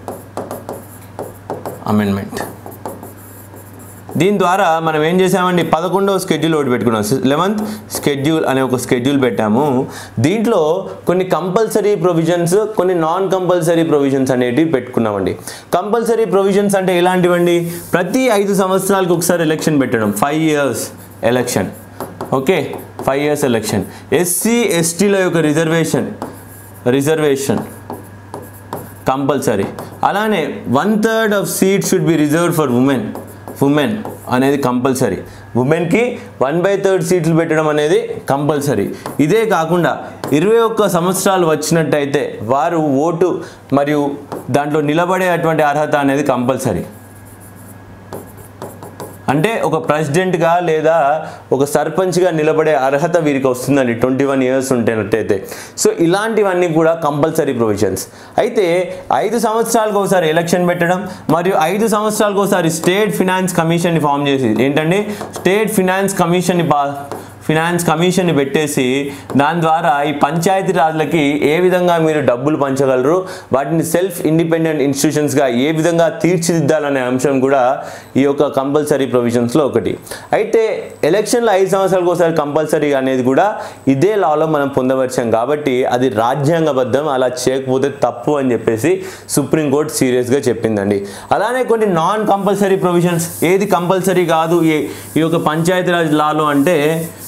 A: amendment దీని ద్వారా మనం ఏం చేసామండి పదకొండవ స్కెడ్యూల్ ఒకటి పెట్టుకున్నాం లెవెంత్ స్కెడ్యూల్ అనే ఒక స్కెడ్యూల్ పెట్టాము దీంట్లో కొన్ని కంపల్సరీ ప్రొవిజన్స్ కొన్ని నాన్ కంపల్సరీ ప్రొవిజన్స్ అనేటివి పెట్టుకున్నామండి కంపల్సరీ ప్రొవిజన్స్ అంటే ఎలాంటివండి ప్రతి ఐదు సంవత్సరాలకు ఒకసారి ఎలక్షన్ పెట్టడం five years election okay five years election SC ఎస్టీల యొక్క రిజర్వేషన్ రిజర్వేషన్ కంపల్సరీ అలానే one third of seat should be reserve for women women అనేది కంపల్సరీ ఉమెన్కి వన్ బై థర్డ్ సీట్లు పెట్టడం అనేది కంపల్సరీ ఇదే కాకుండా ఇరవై ఒక్క సంవత్సరాలు వచ్చినట్టయితే వారు ఓటు మరియు దాంట్లో నిలబడేటువంటి అర్హత అనేది కంపల్సరీ అంటే ఒక ప్రెసిడెంట్గా లేదా ఒక సర్పంచ్గా నిలబడే అర్హత వీరికి వస్తుందండి ట్వంటీ వన్ ఇయర్స్ ఉంటేనట్టయితే సో ఇలాంటివన్నీ కూడా కంపల్సరీ ప్రొవిజన్స్ అయితే ఐదు సంవత్సరాలకు ఒకసారి ఎలక్షన్ పెట్టడం మరియు ఐదు సంవత్సరాలకు ఒకసారి స్టేట్ ఫినాన్స్ కమిషన్ని ఫామ్ చేసి ఏంటంటే స్టేట్ ఫినాన్స్ కమిషన్ని పా ఫినాన్స్ కమిషన్ని పెట్టేసి దాని ద్వారా ఈ పంచాయతీ రాజులకి ఏ విధంగా మీరు డబ్బులు పంచగలరు వాటిని సెల్ఫ్ ఇండిపెండెంట్ ఇన్స్టిట్యూషన్స్గా ఏ విధంగా తీర్చిదిద్దాలనే అంశం కూడా ఈ యొక్క కంపల్సరీ ప్రొవిజన్స్లో ఒకటి అయితే ఎలక్షన్లో ఐదు సంవత్సరాలకు ఒకసారి కంపల్సరీ అనేది కూడా ఇదే లాలో మనం పొందవచ్చాం కాబట్టి అది రాజ్యాంగబద్ధం అలా చేయకపోతే తప్పు అని చెప్పేసి సుప్రీంకోర్టు సీరియస్గా చెప్పిందండి అలానే కొన్ని నాన్ కంపల్సరీ ప్రొవిజన్స్ ఏది కంపల్సరీ కాదు ఈ ఈ యొక్క పంచాయతీరాజ్ లాలో అంటే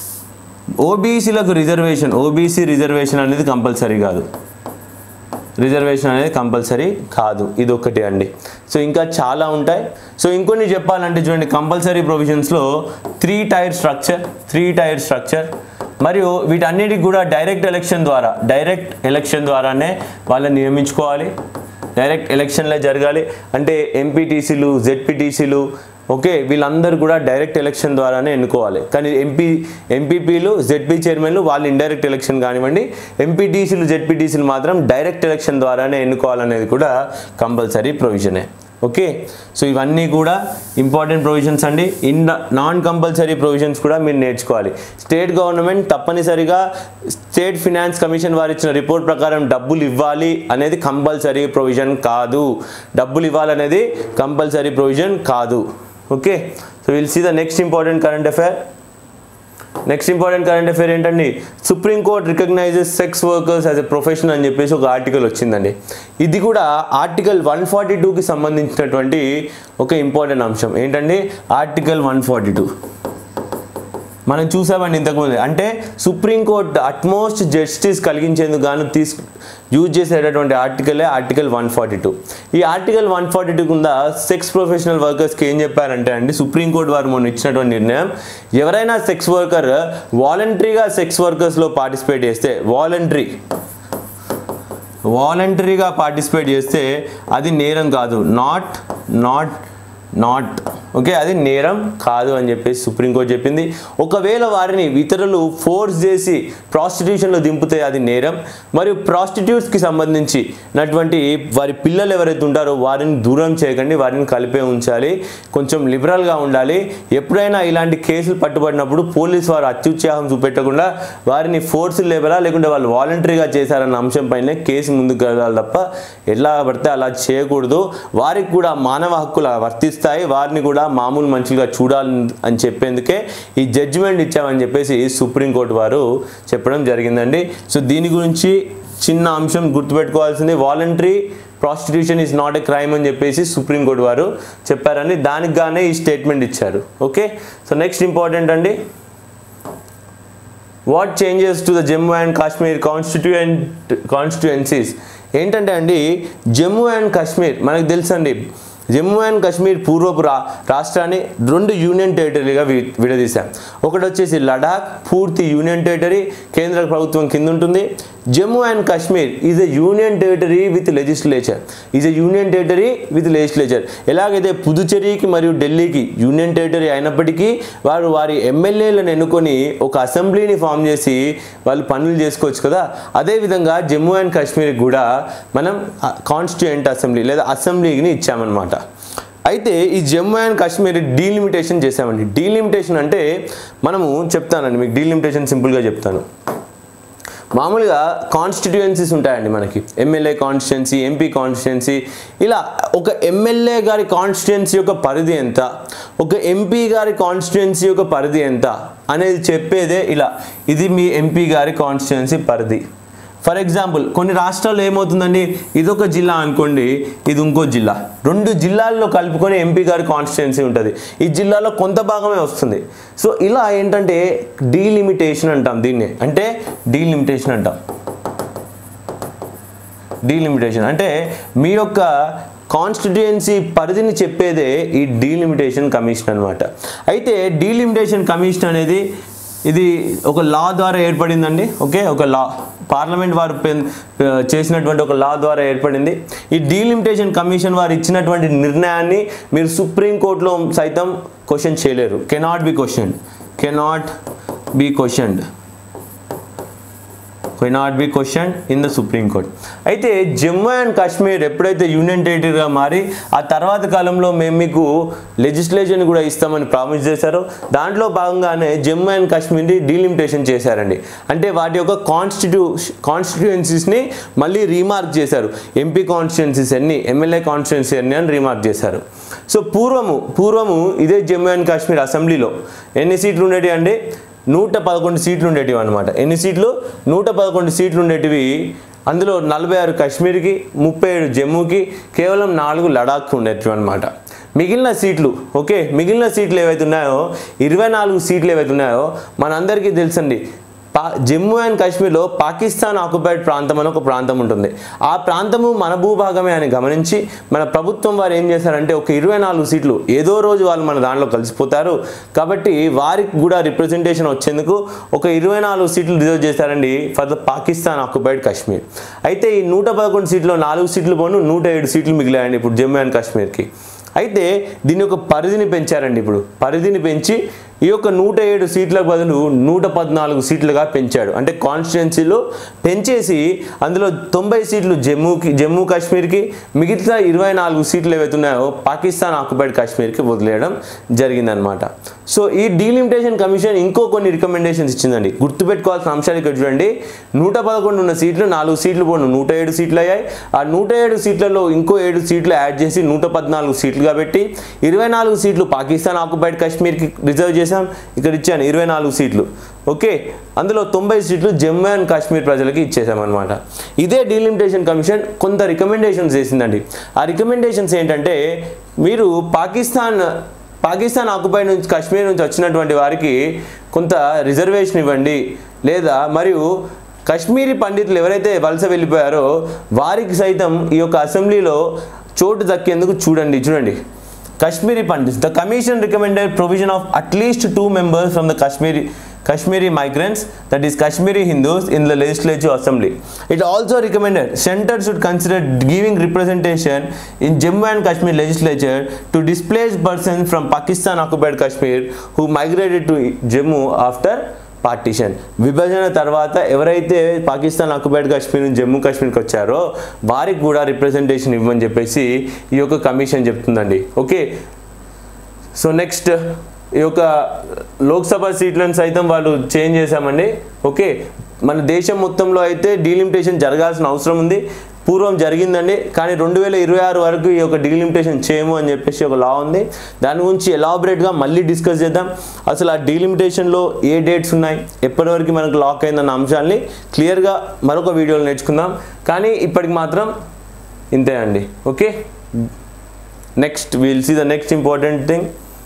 A: ఓబీసీలకు రిజర్వేషన్ ఓబీసీ రిజర్వేషన్ అనేది కంపల్సరీ కాదు రిజర్వేషన్ అనేది కంపల్సరీ కాదు ఇది ఒకటి అండి సో ఇంకా చాలా ఉంటాయి సో ఇంకొన్ని చెప్పాలంటే చూడండి కంపల్సరీ ప్రొవిజన్స్లో three tier structure three tier structure మరియు వీటన్నిటికి కూడా డైరెక్ట్ ఎలక్షన్ ద్వారా డైరెక్ట్ ఎలక్షన్ ద్వారానే వాళ్ళని నియమించుకోవాలి డైరెక్ట్ ఎలక్షన్లే జరగాలి అంటే ఎంపీటీసీలు జెడ్పీటీసీలు ఓకే వీళ్ళందరూ కూడా డైరెక్ట్ ఎలక్షన్ ద్వారానే ఎన్నుకోవాలి కానీ ఎంపీ ఎంపీపీలు జెడ్పీ చైర్మన్లు వాళ్ళు ఇండైరెక్ట్ ఎలక్షన్ కానివ్వండి ఎంపీటీసీలు జెడ్పీటీసీలు మాత్రం డైరెక్ట్ ఎలక్షన్ ద్వారానే ఎన్నుకోవాలనేది కూడా కంపల్సరీ ప్రొవిజనే ఓకే సో ఇవన్నీ కూడా ఇంపార్టెంట్ ప్రొవిజన్స్ అండి ఇన్ నాన్ కంపల్సరీ ప్రొవిజన్స్ కూడా మీరు నేర్చుకోవాలి స్టేట్ గవర్నమెంట్ తప్పనిసరిగా స్టేట్ ఫినాన్స్ కమిషన్ వారు ఇచ్చిన రిపోర్ట్ ప్రకారం డబ్బులు ఇవ్వాలి అనేది కంపల్సరీ ప్రొవిజన్ కాదు డబ్బులు ఇవ్వాలనేది కంపల్సరీ ప్రొవిజన్ కాదు okay so will see the next important current affair next important current affair ఏంటండి supreme court recognizes sex workers as a profession అని చెప్పేసి ఒక ఆర్టికల్ వచ్చిందండి ఇది కూడా ఆర్టికల్ వన్ ఫార్టీ టూకి సంబంధించినటువంటి ఒక ఇంపార్టెంట్ అంశం ఏంటండి ఆర్టికల్ వన్ ఫార్టీ టూ మనం చూసామండి ఇంతకుముందు అంటే సుప్రీంకోర్టు అట్మోస్ట్ జస్టిస్ కలిగించేందుకు గాను తీసుకు యూజ్ చేసేటటువంటి ఆర్టికలే ఆర్టికల్ వన్ ఫార్టీ టూ ఈ ఆర్టికల్ వన్ ఫార్టీ టూ కింద సెక్స్ ప్రొఫెషనల్ వర్కర్స్కి ఏం చెప్పారంటే అండి సుప్రీంకోర్టు వారు మొన్న ఇచ్చినటువంటి నిర్ణయం ఎవరైనా సెక్స్ వర్కర్ వాలంటరీగా సెక్స్ వర్కర్స్లో పార్టిసిపేట్ చేస్తే వాలంటరీ వాలంటరీగా పార్టిసిపేట్ చేస్తే అది నేరం కాదు నాట్ నాట్ నాట్ ఓకే అది నేరం కాదు అని చెప్పేసి సుప్రీంకోర్టు చెప్పింది ఒకవేళ వారిని ఇతరులు ఫోర్స్ చేసి ప్రాస్టిట్యూషన్లో దింపితే అది నేరం మరియు ప్రాస్టిట్యూట్స్కి సంబంధించి నటువంటి వారి పిల్లలు ఎవరైతే ఉంటారో వారిని దూరం చేయకండి వారిని కలిపే ఉంచాలి కొంచెం లిబరల్గా ఉండాలి ఎప్పుడైనా ఇలాంటి కేసులు పట్టుబడినప్పుడు పోలీస్ వారు అత్యుత్సాహం చూపెట్టకుండా వారిని ఫోర్స్ లేబరా లేకుంటే వాళ్ళు వాలంటరీగా చేశారన్న అంశం పైన కేసు ముందుకు వెళ్ళాలి తప్ప ఎలా పడితే అలా చేయకూడదు వారికి కూడా మానవ హక్కులు వర్తిస్తాయి వారిని కూడా మామూలు మనుషులుగా చూడాలి అని చెప్పేందుకే ఈ జడ్జిమెంట్ ఇచ్చామని చెప్పేసి సుప్రీంకోర్టు వారు చెప్పడం జరిగిందండి సో దీని గురించి చిన్న అంశం గుర్తుపెట్టుకోవాల్సింది voluntary prostitution is not a crime అని చెప్పేసి సుప్రీంకోర్టు వారు చెప్పారని దానికి గానే ఈ స్టేట్మెంట్ ఇచ్చారు ఓకే సో నెక్స్ట్ ఇంపార్టెంట్ అండి what changes to the Jammu and Kashmir constituent constituencies ఏంటంటే అండి జమ్మూ అండ్ కాశ్మీర్ మనకు తెలుసండి జమ్మూ అండ్ కాశ్మీర్ పూర్వపు రా రాష్ట్రాన్ని రెండు యూనియన్ టెరిటరీగా వి విడదీశాం ఒకటి వచ్చేసి లడాక్ పూర్తి యూనియన్ టెరిటరీ కేంద్ర ప్రభుత్వం కింద ఉంటుంది Jammu and Kashmir is a union territory with legislature is a union territory with legislature ఎలాగైతే పుదుచ్చేరికి మరియు ఢిల్లీకి యూనియన్ టెరిటరీ అయినప్పటికీ వారు వారి ఎమ్మెల్యేలను ఎన్నుకొని ఒక అసెంబ్లీని ఫామ్ చేసి వాళ్ళు పనులు చేసుకోవచ్చు కదా అదేవిధంగా జమ్మూ అండ్ కాశ్మీర్కి కూడా మనం కాన్స్టిట్యూయెంట్ అసెంబ్లీ లేదా అసెంబ్లీని ఇచ్చామన్నమాట అయితే ఈ జమ్మూ అండ్ కాశ్మీర్ డీలిమిటేషన్ చేసామండి డీలిమిటేషన్ అంటే మనము చెప్తానండి మీకు డీలిమిటేషన్ సింపుల్గా చెప్తాను మామూలుగా కాన్స్టిట్యుయెన్సీస్ ఉంటాయండి మనకి ఎమ్మెల్యే కాన్స్టిట్యుయెన్సీ ఎంపీ కాన్స్టిట్యుయెన్సీ ఇలా ఒక ఎమ్మెల్యే గారి కాన్స్టిట్యుయెన్సీ యొక్క పరిధి ఎంత ఒక ఎంపీ గారి కాన్స్టిట్యుయెన్సీ యొక్క పరిధి ఎంత అనేది చెప్పేదే ఇలా ఇది మీ ఎంపీ గారి కాన్స్టిట్యుయెన్సీ పరిధి ఫర్ ఎగ్జాంపుల్ కొన్ని రాష్ట్రాల్లో ఏమవుతుందండి ఇదొక జిల్లా అనుకోండి ఇది ఇంకో జిల్లా రెండు జిల్లాల్లో కలుపుకొని ఎంపీ గారి కాన్స్టిట్యున్సీ ఉంటుంది ఈ జిల్లాలో కొంత భాగమే వస్తుంది సో ఇలా ఏంటంటే డీలిమిటేషన్ అంటాం దీన్ని అంటే డీలిమిటేషన్ అంటాం డీలిమిటేషన్ అంటే మీ యొక్క కాన్స్టిట్యుయెన్సీ పరిధిని చెప్పేదే ఈ డీలిమిటేషన్ కమిషన్ అనమాట అయితే డీలిమిటేషన్ కమిషన్ అనేది ఇది ఒక లా ద్వారా ఏర్పడిందండి ఓకే ఒక లా పార్లమెంట్ వారు పెన్- ఆ, చేసినటువంటి ఒక లా ద్వారా ఏర్పడింది ఈ డీలిమిటేషన్ కమిషన్ వారు ఇచ్చినటువంటి నిర్ణయాన్ని మీరు సుప్రీంకోర్టులో సైతం క్వశ్చన్ చేయలేరు cannot be question cannot be questioned cannot be question in the supreme court అయితే జమ్మూ అండ్ కాశ్మీర్ ఎప్పుడైతే యూనియన్ టెరిటరీగా మారి ఆ తర్వాత కాలంలో మేము మీకు లెజిస్లేషన్ కూడా ఇస్తామని ప్రామిస్ చేశారు దాంట్లో భాగంగానే జమ్మూ అండ్ కాశ్మీర్ని డీలిమిటేషన్ చేశారండి అంటే వాటి యొక్క కాన్స్టిట్యూ కాన్స్టిట్యుయెన్సీస్ని మళ్ళీ రీమార్క్ చేశారు ఎంపీ కాన్స్టిట్యుయెన్సీస్ ఎన్ని ఎమ్మెల్యే కాన్స్టిట్యుయెన్సీ ఎన్ని అని రీమార్క్ చేశారు సో పూర్వము పూర్వము ఇదే జమ్మూ అండ్ కాశ్మీర్ అసెంబ్లీలో ఎన్ని సీట్లు ఉండేవి అండి నూట పదకొండు సీట్లు ఉండేటివి అనమాట ఎన్ని సీట్లు నూట పదకొండు సీట్లు ఉండేటివి అందులో నలభై ఆరు కాశ్మీర్కి ముప్పై ఏడు జమ్మూకి కేవలం నాలుగు లడాఖ్కి ఉండేటివి అనమాట మిగిలిన సీట్లు ఓకే మిగిలిన సీట్లు ఏవైతే ఉన్నాయో ఇరవై నాలుగు సీట్లు ఏవైతే ఉన్నాయో మనందరికీ తెలుసండి పా జమ్మూ అండ్ కాశ్మీర్లో పాకిస్తాన్ ఆక్యుపైడ్ ప్రాంతం అని ఒక ప్రాంతం ఉంటుంది ఆ ప్రాంతము మన భూభాగమే అని గమనించి మన ప్రభుత్వం వారు ఏం చేశారంటే ఒక ఇరవై నాలుగు సీట్లు ఏదో రోజు వాళ్ళు మన దాంట్లో కలిసిపోతారు కాబట్టి వారికి కూడా రిప్రజెంటేషన్ వచ్చేందుకు ఒక ఇరవై నాలుగు సీట్లు రిజర్వ్ చేశారండి for the Pakistan occupied Kashmir అయితే ఈ నూట పదకొండు సీట్లో నాలుగు సీట్లు పోను నూట ఏడు సీట్లు మిగిలాయండి ఇప్పుడు జమ్మూ అండ్ కాశ్మీర్కి అయితే దీని యొక్క పరిధిని పెంచారండి ఇప్పుడు పరిధిని పెంచి ఈ యొక్క నూట ఏడు సీట్లకు బదులు నూట పద్నాలుగు సీట్లుగా పెంచాడు అంటే కాన్స్టిట్యున్సీలో పెంచేసి అందులో తొంభై సీట్లు జమ్మూకి జమ్మూ కాశ్మీర్కి మిగతా ఇరవై నాలుగు సీట్లు ఏవైతే ఉన్నాయో పాకిస్తాన్ ఆక్యుపైడ్ కాశ్మీర్కి వదిలేయడం జరిగిందనమాట సో ఈ డీలిమిటేషన్ కమిషన్ ఇంకో కొన్ని రికమెండేషన్స్ ఇచ్చిందండి గుర్తుపెట్టుకోవాల్సిన అంశాలు ఇక్కడ చూడండి నూట పదకొండు ఉన్న సీట్లు నాలుగు సీట్లు పోను నూట ఏడు సీట్లు అయ్యాయి ఆ నూట ఏడు సీట్లలో ఇంకో ఏడు సీట్లు యాడ్ చేసి నూట పద్నాలుగు సీట్లుగా పెట్టి ఇరవై నాలుగు సీట్లు పాకిస్తాన్ ఆక్యుపైడ్ కాశ్మీర్కి రిజర్వ్ చేశాం ఇక్కడ ఇచ్చాను ఇరవై నాలుగు సీట్లు ఓకే అందులో తొంభై సీట్లు జమ్మూ అండ్ కాశ్మీర్ ప్రజలకి ఇచ్చేసామన్నమాట ఇదే డీలిమిటేషన్ కమిషన్ కొంత రికమెండేషన్స్ చేసిందండి ఆ రికమెండేషన్స్ ఏంటంటే మీరు పాకిస్తాన్ పాకిస్తాన్ ఆక్యుపైడ్ నుంచి కాశ్మీర్ నుంచి వచ్చినటువంటి వారికి కొంత రిజర్వేషన్ ఇవ్వండి లేదా మరియు కాశ్మీరీ పండితులు ఎవరైతే వలస వెళ్ళిపోయారో వారికి సైతం ఈ యొక్క అసెంబ్లీలో చోటు దక్కేందుకు చూడండి చూడండి Kashmiri Pandits. The commission recommended provision of at least two members from the Kashmiri Kashmiri migrants, that is Kashmiri Hindus, in the legislative assembly. It also recommended center should consider giving representation in Jammu and Kashmir legislature to displaced persons from Pakistan occupied Kashmir who migrated to Jammu after partition విభజన తర్వాత ఎవరైతే పాకిస్తాన్ ఆక్యుపైడ్ కాశ్మీర్ నుంచి జమ్మూ కాశ్మీర్కి వచ్చారో వారికి కూడా రిప్రజెంటేషన్ ఇవ్వని చెప్పేసి ఈ యొక్క కమిషన్ చెప్తుందండి ఓకే సో నెక్స్ట్ ఈ యొక్క లోక్సభ సీట్లను సైతం వాళ్ళు చేంజ్ చేశామండి ఓకే మన దేశం మొత్తంలో అయితే డీలిమిటేషన్ జరగాల్సిన అవసరం ఉంది పూర్వం జరిగిందండి కానీ రెండు వేల ఇరవై ఆరు వరకు ఈ యొక్క డీలిమిటేషన్ చేయము అని చెప్పేసి ఒక లా ఉంది దాని గురించి ఎలాబరేట్గా మళ్ళీ డిస్కస్ చేద్దాం అసలు ఆ డీలిమిటేషన్లో ఏ డేట్స్ ఉన్నాయి ఎప్పటి వరకు మనకు లాక్ అయిందన్న అంశాన్ని క్లియర్గా మరొక వీడియోలో నేర్చుకుందాం కానీ ఇప్పటికి మాత్రం ఇంతే అండి okay next will see the next important thing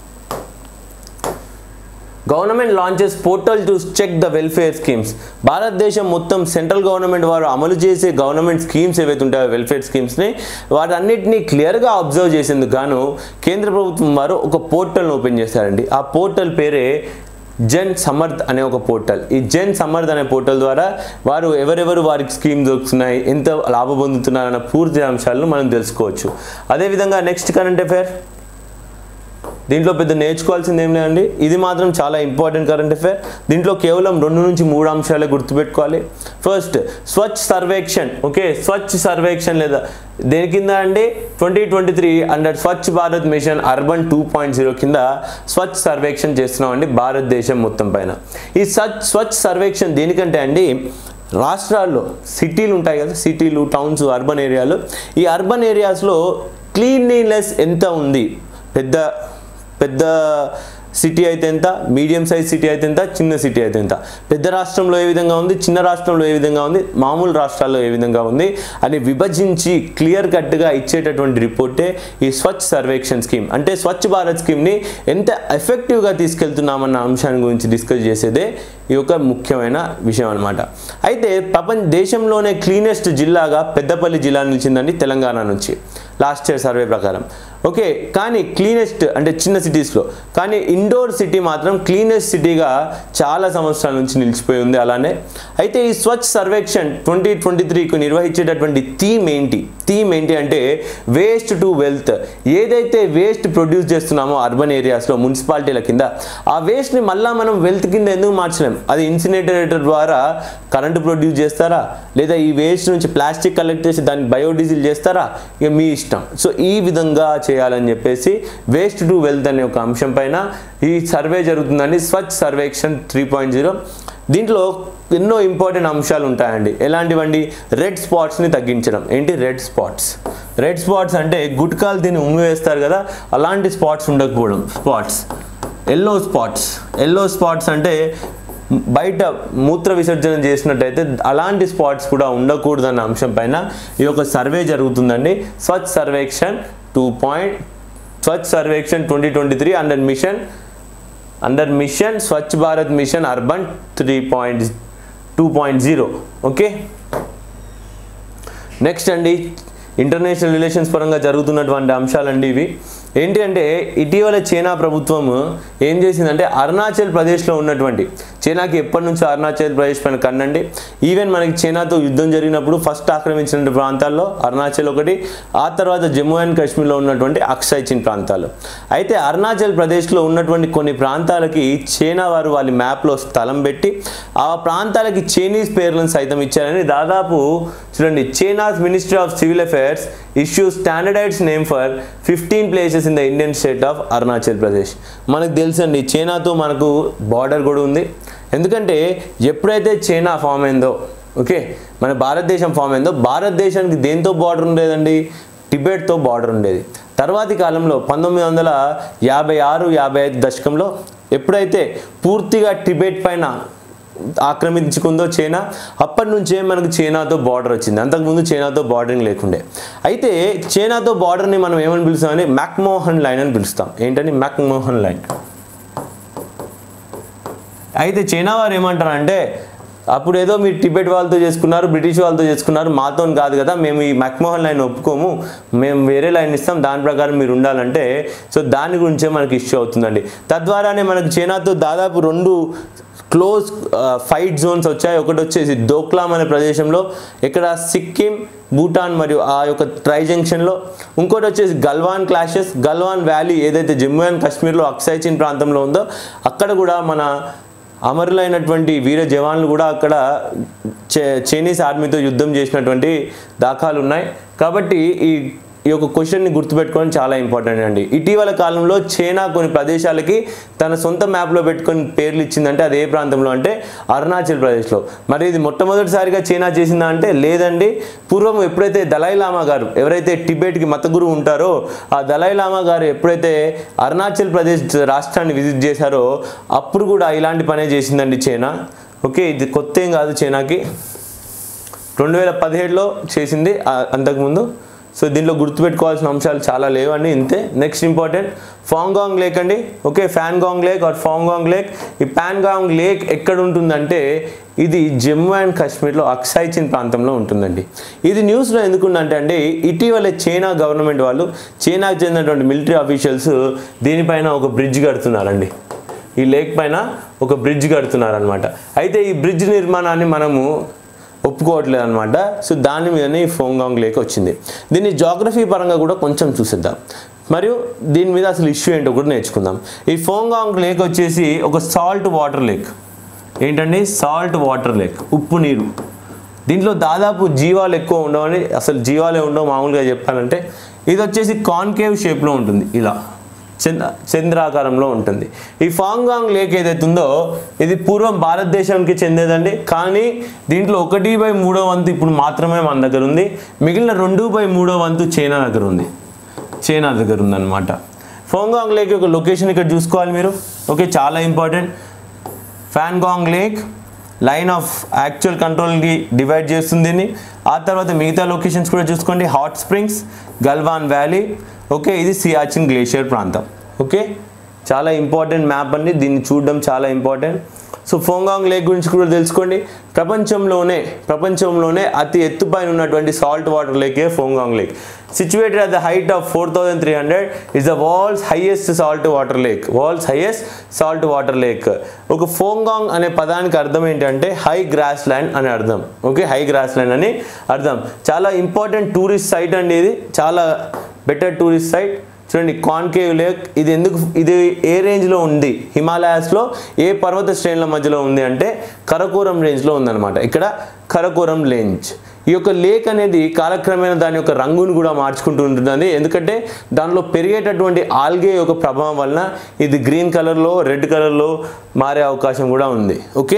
A: government launches portal to check the welfare schemes భారతదేశం మొత్తం సెంట్రల్ గవర్నమెంట్ వారు అమలు చేసే గవర్నమెంట్ స్కీమ్స్ ఏవైతే ఉంటాయో వెల్ఫేర్ స్కీమ్స్ని వాటన్నిటిని క్లియర్గా అబ్జర్వ్ చేసేందుకు గాను కేంద్ర ప్రభుత్వం వారు ఒక పోర్టల్ని ఓపెన్ చేశారండి ఆ పోర్టల్ పేరే జన్ సమర్థ్ అనే ఒక పోర్టల్ ఈ జన్ సమర్థ్ అనే పోర్టల్ ద్వారా వారు ఎవరెవరు వారికి స్కీమ్ దొరుకుతున్నాయి ఎంత లాభం పొందుతున్నారన్న పూర్తి అంశాలను మనం తెలుసుకోవచ్చు అదేవిధంగా నెక్స్ట్ కరెంట్ అఫైర్ దీంట్లో పెద్ద నేర్చుకోవాల్సింది ఏం లేదండి ఇది మాత్రం చాలా ఇంపార్టెంట్ కరెంట్ అఫైర్ దీంట్లో కేవలం రెండు నుంచి మూడు అంశాలే గుర్తుపెట్టుకోవాలి ఫస్ట్ స్వచ్ఛ సర్వేక్షణ్ ఓకే స్వచ్ఛ సర్వేక్షణ్ లేదా దేని కింద అండి twenty twenty three under Swachh Bharat mission urban two point zero కింద స్వచ్ఛ సర్వేక్షణ్ చేస్తున్నామండి భారతదేశం మొత్తం పైన ఈ స్వచ్ఛ స్వచ్ఛ సర్వేక్షణ్ దేనికంటే అండి రాష్ట్రాల్లో సిటీలు ఉంటాయి కదా సిటీలు టౌన్స్ అర్బన్ ఏరియాలు ఈ అర్బన్ ఏరియాస్లో క్లీన్లీనెస్ ఎంత ఉంది పెద్ద పెద్ద సిటీ అయితే ఎంత మీడియం సైజ్ సిటీ అయితే ఎంత చిన్న సిటీ అయితే ఎంత పెద్ద రాష్ట్రంలో ఏ విధంగా ఉంది చిన్న రాష్ట్రంలో ఏ విధంగా ఉంది మామూలు రాష్ట్రాల్లో ఏ విధంగా ఉంది అని విభజించి క్లియర్ కట్గా ఇచ్చేటటువంటి రిపోర్టే ఈ స్వచ్ఛ సర్వేక్షణ్ స్కీమ్ అంటే స్వచ్ఛ భారత్ స్కీమ్ని ఎంత ఎఫెక్టివ్గా తీసుకెళ్తున్నామన్న అంశాన్ని గురించి డిస్కస్ చేసేదే ఈ యొక్క ముఖ్యమైన విషయం అనమాట అయితే ప్రపంచ దేశంలోనే క్లీనెస్ట్ జిల్లాగా పెద్దపల్లి జిల్లా నిలిచిందండి తెలంగాణ నుంచి లాస్ట్ ఇయర్ సర్వే ప్రకారం ఓకే కానీ క్లీనెస్ట్ అంటే చిన్న సిటీస్లో కానీ ఇండోర్ సిటీ మాత్రం క్లీనెస్ట్ సిటీగా చాలా సంవత్సరాల నుంచి నిలిచిపోయి ఉంది అలానే అయితే ఈ స్వచ్ఛ సర్వేక్షణ్ ట్వంటీ ట్వంటీ త్రీకి నిర్వహించేటటువంటి థీమ్ ఏంటి థీమ్ ఏంటి అంటే వేస్ట్ టు వెల్త్ ఏదైతే వేస్ట్ ప్రొడ్యూస్ చేస్తున్నామో అర్బన్ ఏరియాస్లో మున్సిపాలిటీల కింద ఆ వేస్ట్ని మళ్ళీ మనం వెల్త్ కింద ఎందుకు మార్చలేం అది ఇన్సినేటరేటర్ ద్వారా కరెంటు ప్రొడ్యూస్ చేస్తారా లేదా ఈ వేస్ట్ నుంచి ప్లాస్టిక్ కలెక్ట్ చేసి దాన్ని బయోడీజిల్ చేస్తారా ఇక మీ ఇష్టం సో ఈ విధంగా చేయాలని చెప్పేసి వేస్ట్ టు వెల్త్ అనే ఒక అంశం పైన ఈ సర్వే జరుగుతుందండి Swachh Survekshan three point zero దీంట్లో ఎన్నో ఇంపార్టెంట్ అంశాలు ఉంటాయండి ఎలాంటివండి రెడ్ స్పాట్స్ని తగ్గించడం ఏంటి రెడ్ స్పాట్స్ రెడ్ స్పాట్స్ అంటే గుట్కాలు దీన్ని ఉమ్మివేస్తారు కదా అలాంటి స్పాట్స్ ఉండకపోవడం spots yellow spots yellow spots అంటే బయట మూత్ర విసర్జన చేసినట్టయితే అలాంటి స్పాట్స్ కూడా ఉండకూడదన్న అంశం పైన ఈ యొక్క సర్వే జరుగుతుందండి Swachh Survekshan two point Swachh Survekshan twenty twenty three under mission under mission Swachh Bharat mission urban three point two point zero okay next అండి ఇంటర్నేషనల్ రిలేషన్స్ పరంగా జరుగుతున్నటువంటి అంశాలండి ఇవి ఏంటి అంటే ఇటీవల చైనా ప్రభుత్వం ఏం చేసిందంటే అరుణాచల్ ప్రదేశ్లో ఉన్నటువంటి చైనాకి ఎప్పటి నుంచో అరుణాచల్ ప్రదేశ్ పైన కన్నండి ఈవెన్ మనకి చైనాతో యుద్ధం జరిగినప్పుడు ఫస్ట్ ఆక్రమించిన ప్రాంతాల్లో అరుణాచల్ ఒకటి ఆ తర్వాత జమ్మూ అండ్ కాశ్మీర్లో ఉన్నటువంటి అక్సై చిన్ ప్రాంతాలు అయితే అరుణాచల్ ప్రదేశ్లో ఉన్నటువంటి కొన్ని ప్రాంతాలకి చైనా వారు వాళ్ళ మ్యాప్లో స్థలం పెట్టి ఆ ప్రాంతాలకి చైనీస్ పేర్లను సైతం ఇచ్చారని దాదాపు చూడండి China's ministry of civil affairs issue standardized name for fifteen places in the Indian state of Arunachal Pradesh మనకు తెలుసండి చైనాతో మనకు బార్డర్ కూడా ఉంది ఎందుకంటే ఎప్పుడైతే చైనా ఫామ్ అయిందో ఓకే మన భారతదేశం ఫామ్ అయిందో భారతదేశానికి దేంతో బార్డర్ ఉండేదండి టిబెట్తో బార్డర్ ఉండేది తర్వాతి కాలంలో పంతొమ్మిది వందల యాభై ఆరు యాభై ఐదు దశకంలో ఎప్పుడైతే పూర్తిగా టిబెట్ పైన ఆక్రమించుకుందో చైనా అప్పటి నుంచే మనకు చైనాతో బార్డర్ వచ్చింది అంతకుముందు చైనాతో బార్డరింగ్ లేకుండే అయితే చైనాతో బార్డర్ని మనం ఏమని పిలుస్తామని మ్యాక్మోహన్ లైన్ అని పిలుస్తాం ఏంటని మ్యాక్మోహన్ లైన్ అయితే చైనా వారు ఏమంటారంటే అప్పుడు ఏదో మీరు టిబెట్ వాళ్ళతో చేసుకున్నారు బ్రిటిష్ వాళ్ళతో చేసుకున్నారు మాతో కాదు కదా మేము ఈ మక్మోహన్ లైన్ ఒప్పుకోము మేము వేరే లైన్ ఇస్తాం దాని ప్రకారం మీరు ఉండాలంటే సో దాని గురించే మనకి ఇష్యూ అవుతుందండి తద్వారానే మనకి చైనాతో దాదాపు రెండు క్లోజ్ ఫైట్ జోన్స్ వచ్చాయి ఒకటి వచ్చేసి దోక్లాం అనే ప్రదేశంలో ఇక్కడ సిక్కిం భూటాన్ మరియు ఆ యొక్క ట్రై జంక్షన్లో ఇంకోటి వచ్చేసి గల్వాన్ క్లాషెస్ గల్వాన్ వ్యాలీ ఏదైతే జమ్మూ అండ్ కాశ్మీర్లో అక్సైచిన్ ప్రాంతంలో ఉందో అక్కడ కూడా మన అమరులైనటువంటి వీర జవాన్లు కూడా అక్కడ చే- చైనీస్ ఆర్మీతో యుద్ధం చేసినటువంటి దాఖాలు ఉన్నాయి కాబట్టి ఈ ఈ యొక్క క్వశ్చన్ని గుర్తుపెట్టుకోవడం చాలా ఇంపార్టెంట్ అండి ఇటీవల కాలంలో చైనా కొన్ని ప్రదేశాలకి తన సొంత మ్యాప్లో పెట్టుకొని పేర్లు ఇచ్చిందంటే అది ఏ ప్రాంతంలో అంటే అరుణాచల్ ప్రదేశ్లో మరి ఇది మొట్టమొదటిసారిగా చైనా చేసిందా అంటే లేదండి పూర్వం ఎప్పుడైతే దలై లామా గారు ఎవరైతే టిబెట్కి మత గురువు ఉంటారో ఆ దలై లామా గారు ఎప్పుడైతే అరుణాచల్ ప్రదేశ్ రాష్ట్రాన్ని విజిట్ చేశారో అప్పుడు కూడా ఇలాంటి పనే చేసిందండి చైనా ఓకే ఇది కొత్త ఏం కాదు చైనాకి రెండు వేల పదిహేడులో చేసింది ఆ- అంతకుముందు సో దీనిలో గుర్తుపెట్టుకోవాల్సిన అంశాలు చాలా లేవండి ఇంతే నెక్స్ట్ ఇంపార్టెంట్ ఫాంగాంగ్ లేక్ అండి okay Pangong lake or Pangong lake ఈ పాన్గాంగ్ లేక్ ఎక్కడ ఉంటుందంటే ఇది జమ్మూ అండ్ కాశ్మీర్లో అక్సైచిన్ ప్రాంతంలో ఉంటుందండి ఇది న్యూస్లో ఎందుకుందంటే అండి ఇటీవల చైనా గవర్నమెంట్ వాళ్ళు చైనాకు చెందినటువంటి మిలిటరీ ఆఫీషియల్స్ దీనిపైన ఒక బ్రిడ్జ్ కడుతున్నారండి ఈ లేక్ పైన ఒక బ్రిడ్జ్ కడుతున్నారనమాట అయితే ఈ బ్రిడ్జ్ నిర్మాణాన్ని మనము ఒప్పుకోవట్లేదు అనమాట సో దాని మీదనే ఈ ఫోంగాంగ్ లేక్ వచ్చింది దీన్ని జాగ్రఫీ పరంగా కూడా కొంచెం చూసిద్దాం మరియు దీని మీద అసలు ఇష్యూ ఏంటో కూడా నేర్చుకుందాం ఈ ఫోంగాంగ్ లేక్ వచ్చేసి ఒక సాల్ట్ వాటర్ లేక్ ఏంటండి సాల్ట్ వాటర్ లేక్ ఉప్పు నీరు దీంట్లో దాదాపు జీవాలు ఎక్కువ ఉండవని అసలు జీవాలే ఉండవు మామూలుగా చెప్పాలంటే ఇది వచ్చేసి కాన్కేవ్ షేప్లో ఉంటుంది ఇలా చంద్ర చంద్రాకారంలో ఉంటుంది ఈ ఫాంగాంగ్ లేక్ ఏదైతే ఉందో ఇది పూర్వం భారతదేశానికి చెందేదండి కానీ దీంట్లో ఒకటి బై మూడో వంతు ఇప్పుడు మాత్రమే మన దగ్గర ఉంది మిగిలిన రెండు బై మూడో వంతు చైనా దగ్గర ఉంది చైనా దగ్గర ఉందన్నమాట ఫోంగాంగ్ లేక్ యొక్క లొకేషన్ ఇక్కడ చూసుకోవాలి మీరు ఓకే చాలా important Pangong lake line of actual కంట్రోల్కి డివైడ్ చేస్తుంది దీన్ని ఆ తర్వాత మిగతా లొకేషన్స్ కూడా చూసుకోండి hot springs Galwan valley okay ఇది సియాచిన్ గ్లేషియర్ ప్రాంతం ఓకే చాలా ఇంపార్టెంట్ మ్యాప్ అండి దీన్ని చూడడం చాలా ఇంపార్టెంట్ సో ఫోంగాంగ్ లేక్ గురించి కూడా తెలుసుకోండి ప్రపంచంలోనే ప్రపంచంలోనే అతి ఎత్తుపైన ఉన్నటువంటి సాల్ట్ వాటర్ లేకే Pangong lake situated at the height of four thousand three hundred is the world's highest salt water lake world's highest salt water lake ఒక ఫోంగాంగ్ అనే పదానికి అర్థం ఏంటంటే హై గ్రాస్ ల్యాండ్ అని అర్థం ఓకే హై గ్రాస్ ల్యాండ్ అని అర్థం చాలా ఇంపార్టెంట్ టూరిస్ట్ సైట్ అండి ఇది చాలా బెటర్ టూరిస్ట్ సైట్ చూడండి కాన్కేవ్ లేక్ ఇది ఎందుకు ఇది ఏ రేంజ్లో ఉంది హిమాలయాస్లో ఏ పర్వత శ్రేణుల మధ్యలో ఉంది అంటే కరకోరం రేంజ్లో ఉందన్నమాట ఇక్కడ కరకోరం రేంజ్ ఈ యొక్క లేక్ అనేది కాలక్రమేణా దాని యొక్క రంగును కూడా మార్చుకుంటూ ఉంటుంది ఎందుకంటే దానిలో పెరిగేటటువంటి ఆల్గే యొక్క ప్రభావం వలన ఇది గ్రీన్ కలర్లో రెడ్ కలర్లో మారే అవకాశం కూడా ఉంది okay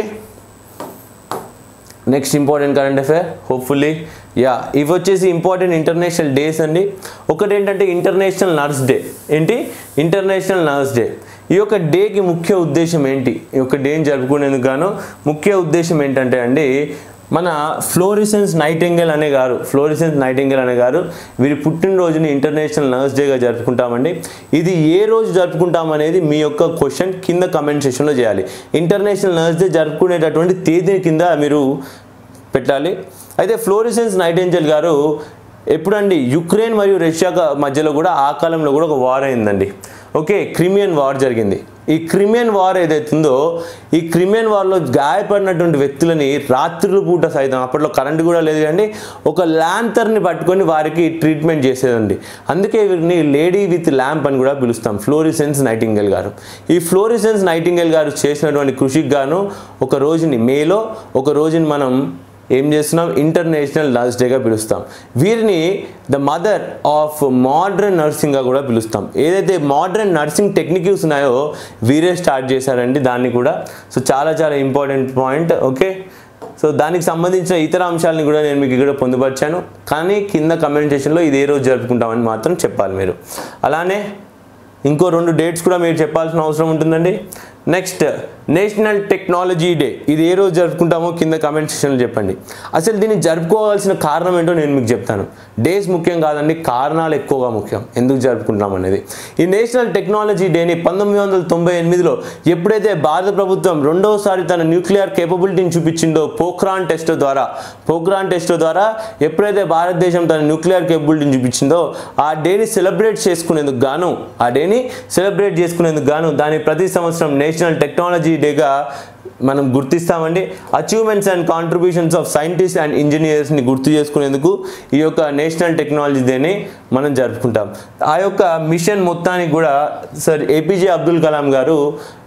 A: next important current affair hopefully yeah ఇవి వచ్చేసి ఇంపార్టెంట్ ఇంటర్నేషనల్ డేస్ అండి ఒకటి ఏంటంటే ఇంటర్నేషనల్ నర్స్ డే ఏంటి ఇంటర్నేషనల్ నర్స్ డే ఈ యొక్క డేకి ముఖ్య ఉద్దేశం ఏంటి ఈ యొక్క డేని జరుపుకునేందుకు గాను ముఖ్య ఉద్దేశం ఏంటంటే అండి మన ఫ్లోరిసెన్స్ నైటింగల్ అనే గారు ఫ్లోరిసెన్స్ నైటింగల్ అనే గారు వీరి పుట్టినరోజుని ఇంటర్నేషనల్ నర్స్ డేగా జరుపుకుంటామండి ఇది ఏ రోజు జరుపుకుంటాం అనేది మీ యొక్క క్వశ్చన్ కింద కమెంట్ సెక్షన్లో చేయాలి ఇంటర్నేషనల్ నర్స్ డే జరుపుకునేటటువంటి తేదీ కింద మీరు పెట్టాలి అయితే ఫ్లోరిసెన్స్ నైటెంజల్ గారు ఎప్పుడండి యుక్రెయిన్ మరియు రష్యా క- మధ్యలో కూడా ఆ కాలంలో కూడా ఒక వార్ అయిందండి ఓకే క్రిమియన్ వార్ జరిగింది ఈ క్రిమియన్ వార్ ఏదైతుందో ఈ క్రిమియన్ వార్లో గాయపడినటువంటి వ్యక్తులని రాత్రుల పూట సైతం అప్పట్లో కరెంట్ కూడా లేదు కానీ ఒక ల్యాంతర్ని పట్టుకొని వారికి ట్రీట్మెంట్ చేసేదండి అందుకే వీరిని లేడీ విత్ ల్యాంప్ అని కూడా పిలుస్తాం ఫ్లోరిసెన్స్ నైటింగల్ గారు ఈ ఫ్లోరిసెన్స్ నైటింగల్ గారు చేసినటువంటి కృషికి గాను ఒక రోజుని మేలో ఒక రోజుని మనం ఏం చేస్తున్నాం ఇంటర్నేషనల్ నర్స్ డేగా పిలుస్తాం వీరిని ద మదర్ ఆఫ్ మోడ్రన్ నర్సింగ్గా కూడా పిలుస్తాం ఏదైతే మోడ్రన్ నర్సింగ్ టెక్నిక్స్ ఉన్నాయో వీరే స్టార్ట్ చేశారండి దాన్ని కూడా సో చాలా చాలా ఇంపార్టెంట్ పాయింట్ ఓకే సో దానికి సంబంధించిన ఇతర అంశాలను కూడా నేను మీకు ఇక్కడ పొందుపరిచాను కానీ కింద కమెంట్ సెక్షన్లో ఇది ఏ రోజు జరుపుకుంటామని మాత్రం చెప్పాలి మీరు అలానే ఇంకో రెండు డేట్స్ కూడా మీరు చెప్పాల్సిన అవసరం ఉంటుందండి నెక్స్ట్ నేషనల్ టెక్నాలజీ డే ఇది ఏ రోజు జరుపుకుంటామో కింద కమెంట్ సెక్షన్లో చెప్పండి అసలు దీన్ని జరుపుకోవాల్సిన కారణం ఏంటో నేను మీకు చెప్తాను డేస్ ముఖ్యం కాదండి కారణాలు ఎక్కువగా ముఖ్యం ఎందుకు జరుపుకుంటాం అనేది ఈ నేషనల్ టెక్నాలజీ డేని పంతొమ్మిది వందల తొంభై ఎనిమిదిలో ఎప్పుడైతే భారత ప్రభుత్వం రెండవసారి తన న్యూక్లియర్ కేపబిలిటీని చూపించిందో పోఖ్రాన్ టెస్ట్ ద్వారా పోఖ్రాన్ టెస్ట్ ద్వారా ఎప్పుడైతే భారతదేశం తన న్యూక్లియర్ కేపబిలిటీని చూపించిందో ఆ డేని సెలబ్రేట్ చేసుకునేందుకు గాను ఆ డేని సెలబ్రేట్ చేసుకునేందుకు గాను దాని ప్రతి సంవత్సరం నేషనల్ టెక్నాలజీ డేగా మనం గుర్తిస్తామండి achievements and contributions of scientist and ఇంజనీర్స్ని గుర్తు చేసుకునేందుకు ఈ యొక్క నేషనల్ టెక్నాలజీ డేని మనం జరుపుకుంటాం ఆ యొక్క మిషన్ మొత్తానికి కూడా సార్ ఏపీజే అబ్దుల్ కలాం గారు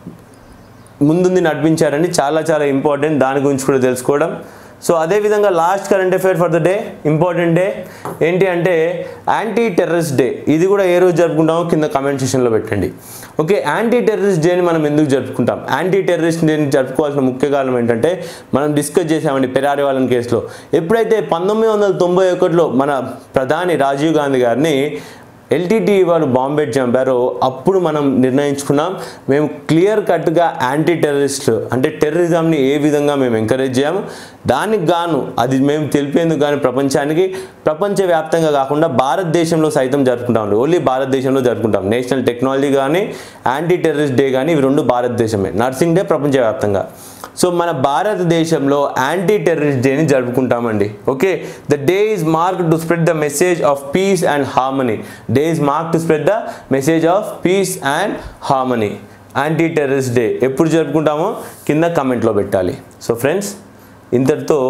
A: ముందుంది నడిపించారండి చాలా చాలా ఇంపార్టెంట్ దాని గురించి కూడా తెలుసుకోవడం సో అదేవిధంగా last current affair for the day important day ఏంటి అంటే యాంటీ టెర్రరిస్ట్ డే ఇది కూడా ఏ రోజు జరుపుకుంటామో కింద కమెంట్ సెక్షన్లో పెట్టండి ఓకే యాంటీ టెర్రరిస్ట్ డేని మనం ఎందుకు జరుపుకుంటాం యాంటీ టెర్రరిస్ట్ డేని జరుపుకోవాల్సిన ముఖ్య కారణం ఏంటంటే మనం డిస్కస్ చేసామండి పెరారి వాళ్ళని కేసులో ఎప్పుడైతే పంతొమ్మిది వందల తొంభై ఒకటిలో మన ప్రధాని రాజీవ్ గాంధీ గారిని ఎల్టీటీ వారు బాంబెట్ చంపారో అప్పుడు మనం నిర్ణయించుకున్నాం మేము క్లియర్ కట్గా యాంటీ టెర్రరిస్ట్ అంటే టెర్రరిజంని ఏ విధంగా మేము ఎంకరేజ్ చేయము దానికి గాను అది మేము తెలిపేందుకు కానీ ప్రపంచానికి ప్రపంచవ్యాప్తంగా కాకుండా భారతదేశంలో సైతం జరుపుకుంటాం ఓన్లీ భారతదేశంలో జరుపుకుంటాం నేషనల్ టెక్నాలజీ కానీ యాంటీ టెర్రరిస్ట్ డే కానీ ఇవి రెండు భారతదేశమే నర్సింగ్ డే ప్రపంచవ్యాప్తంగా సో మన భారతదేశంలో యాంటీ టెర్రరిస్ట్ డేని జరుపుకుంటామండి okay the day is mark to spread the message of peace and harmony day is mark to spread the message of peace and harmony anti terrorist day ఎప్పుడు జరుపుకుంటామో కింద కమెంట్లో పెట్టాలి సో ఫ్రెండ్స్ ఇంతటితో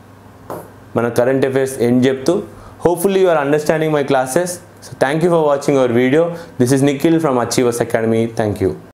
A: మన కరెంట్ అఫైర్స్ ఎండ్ చెప్తూ hopefully you are understanding my classes so thank you for watching our video this is Nikhil from Achievers Academy thank you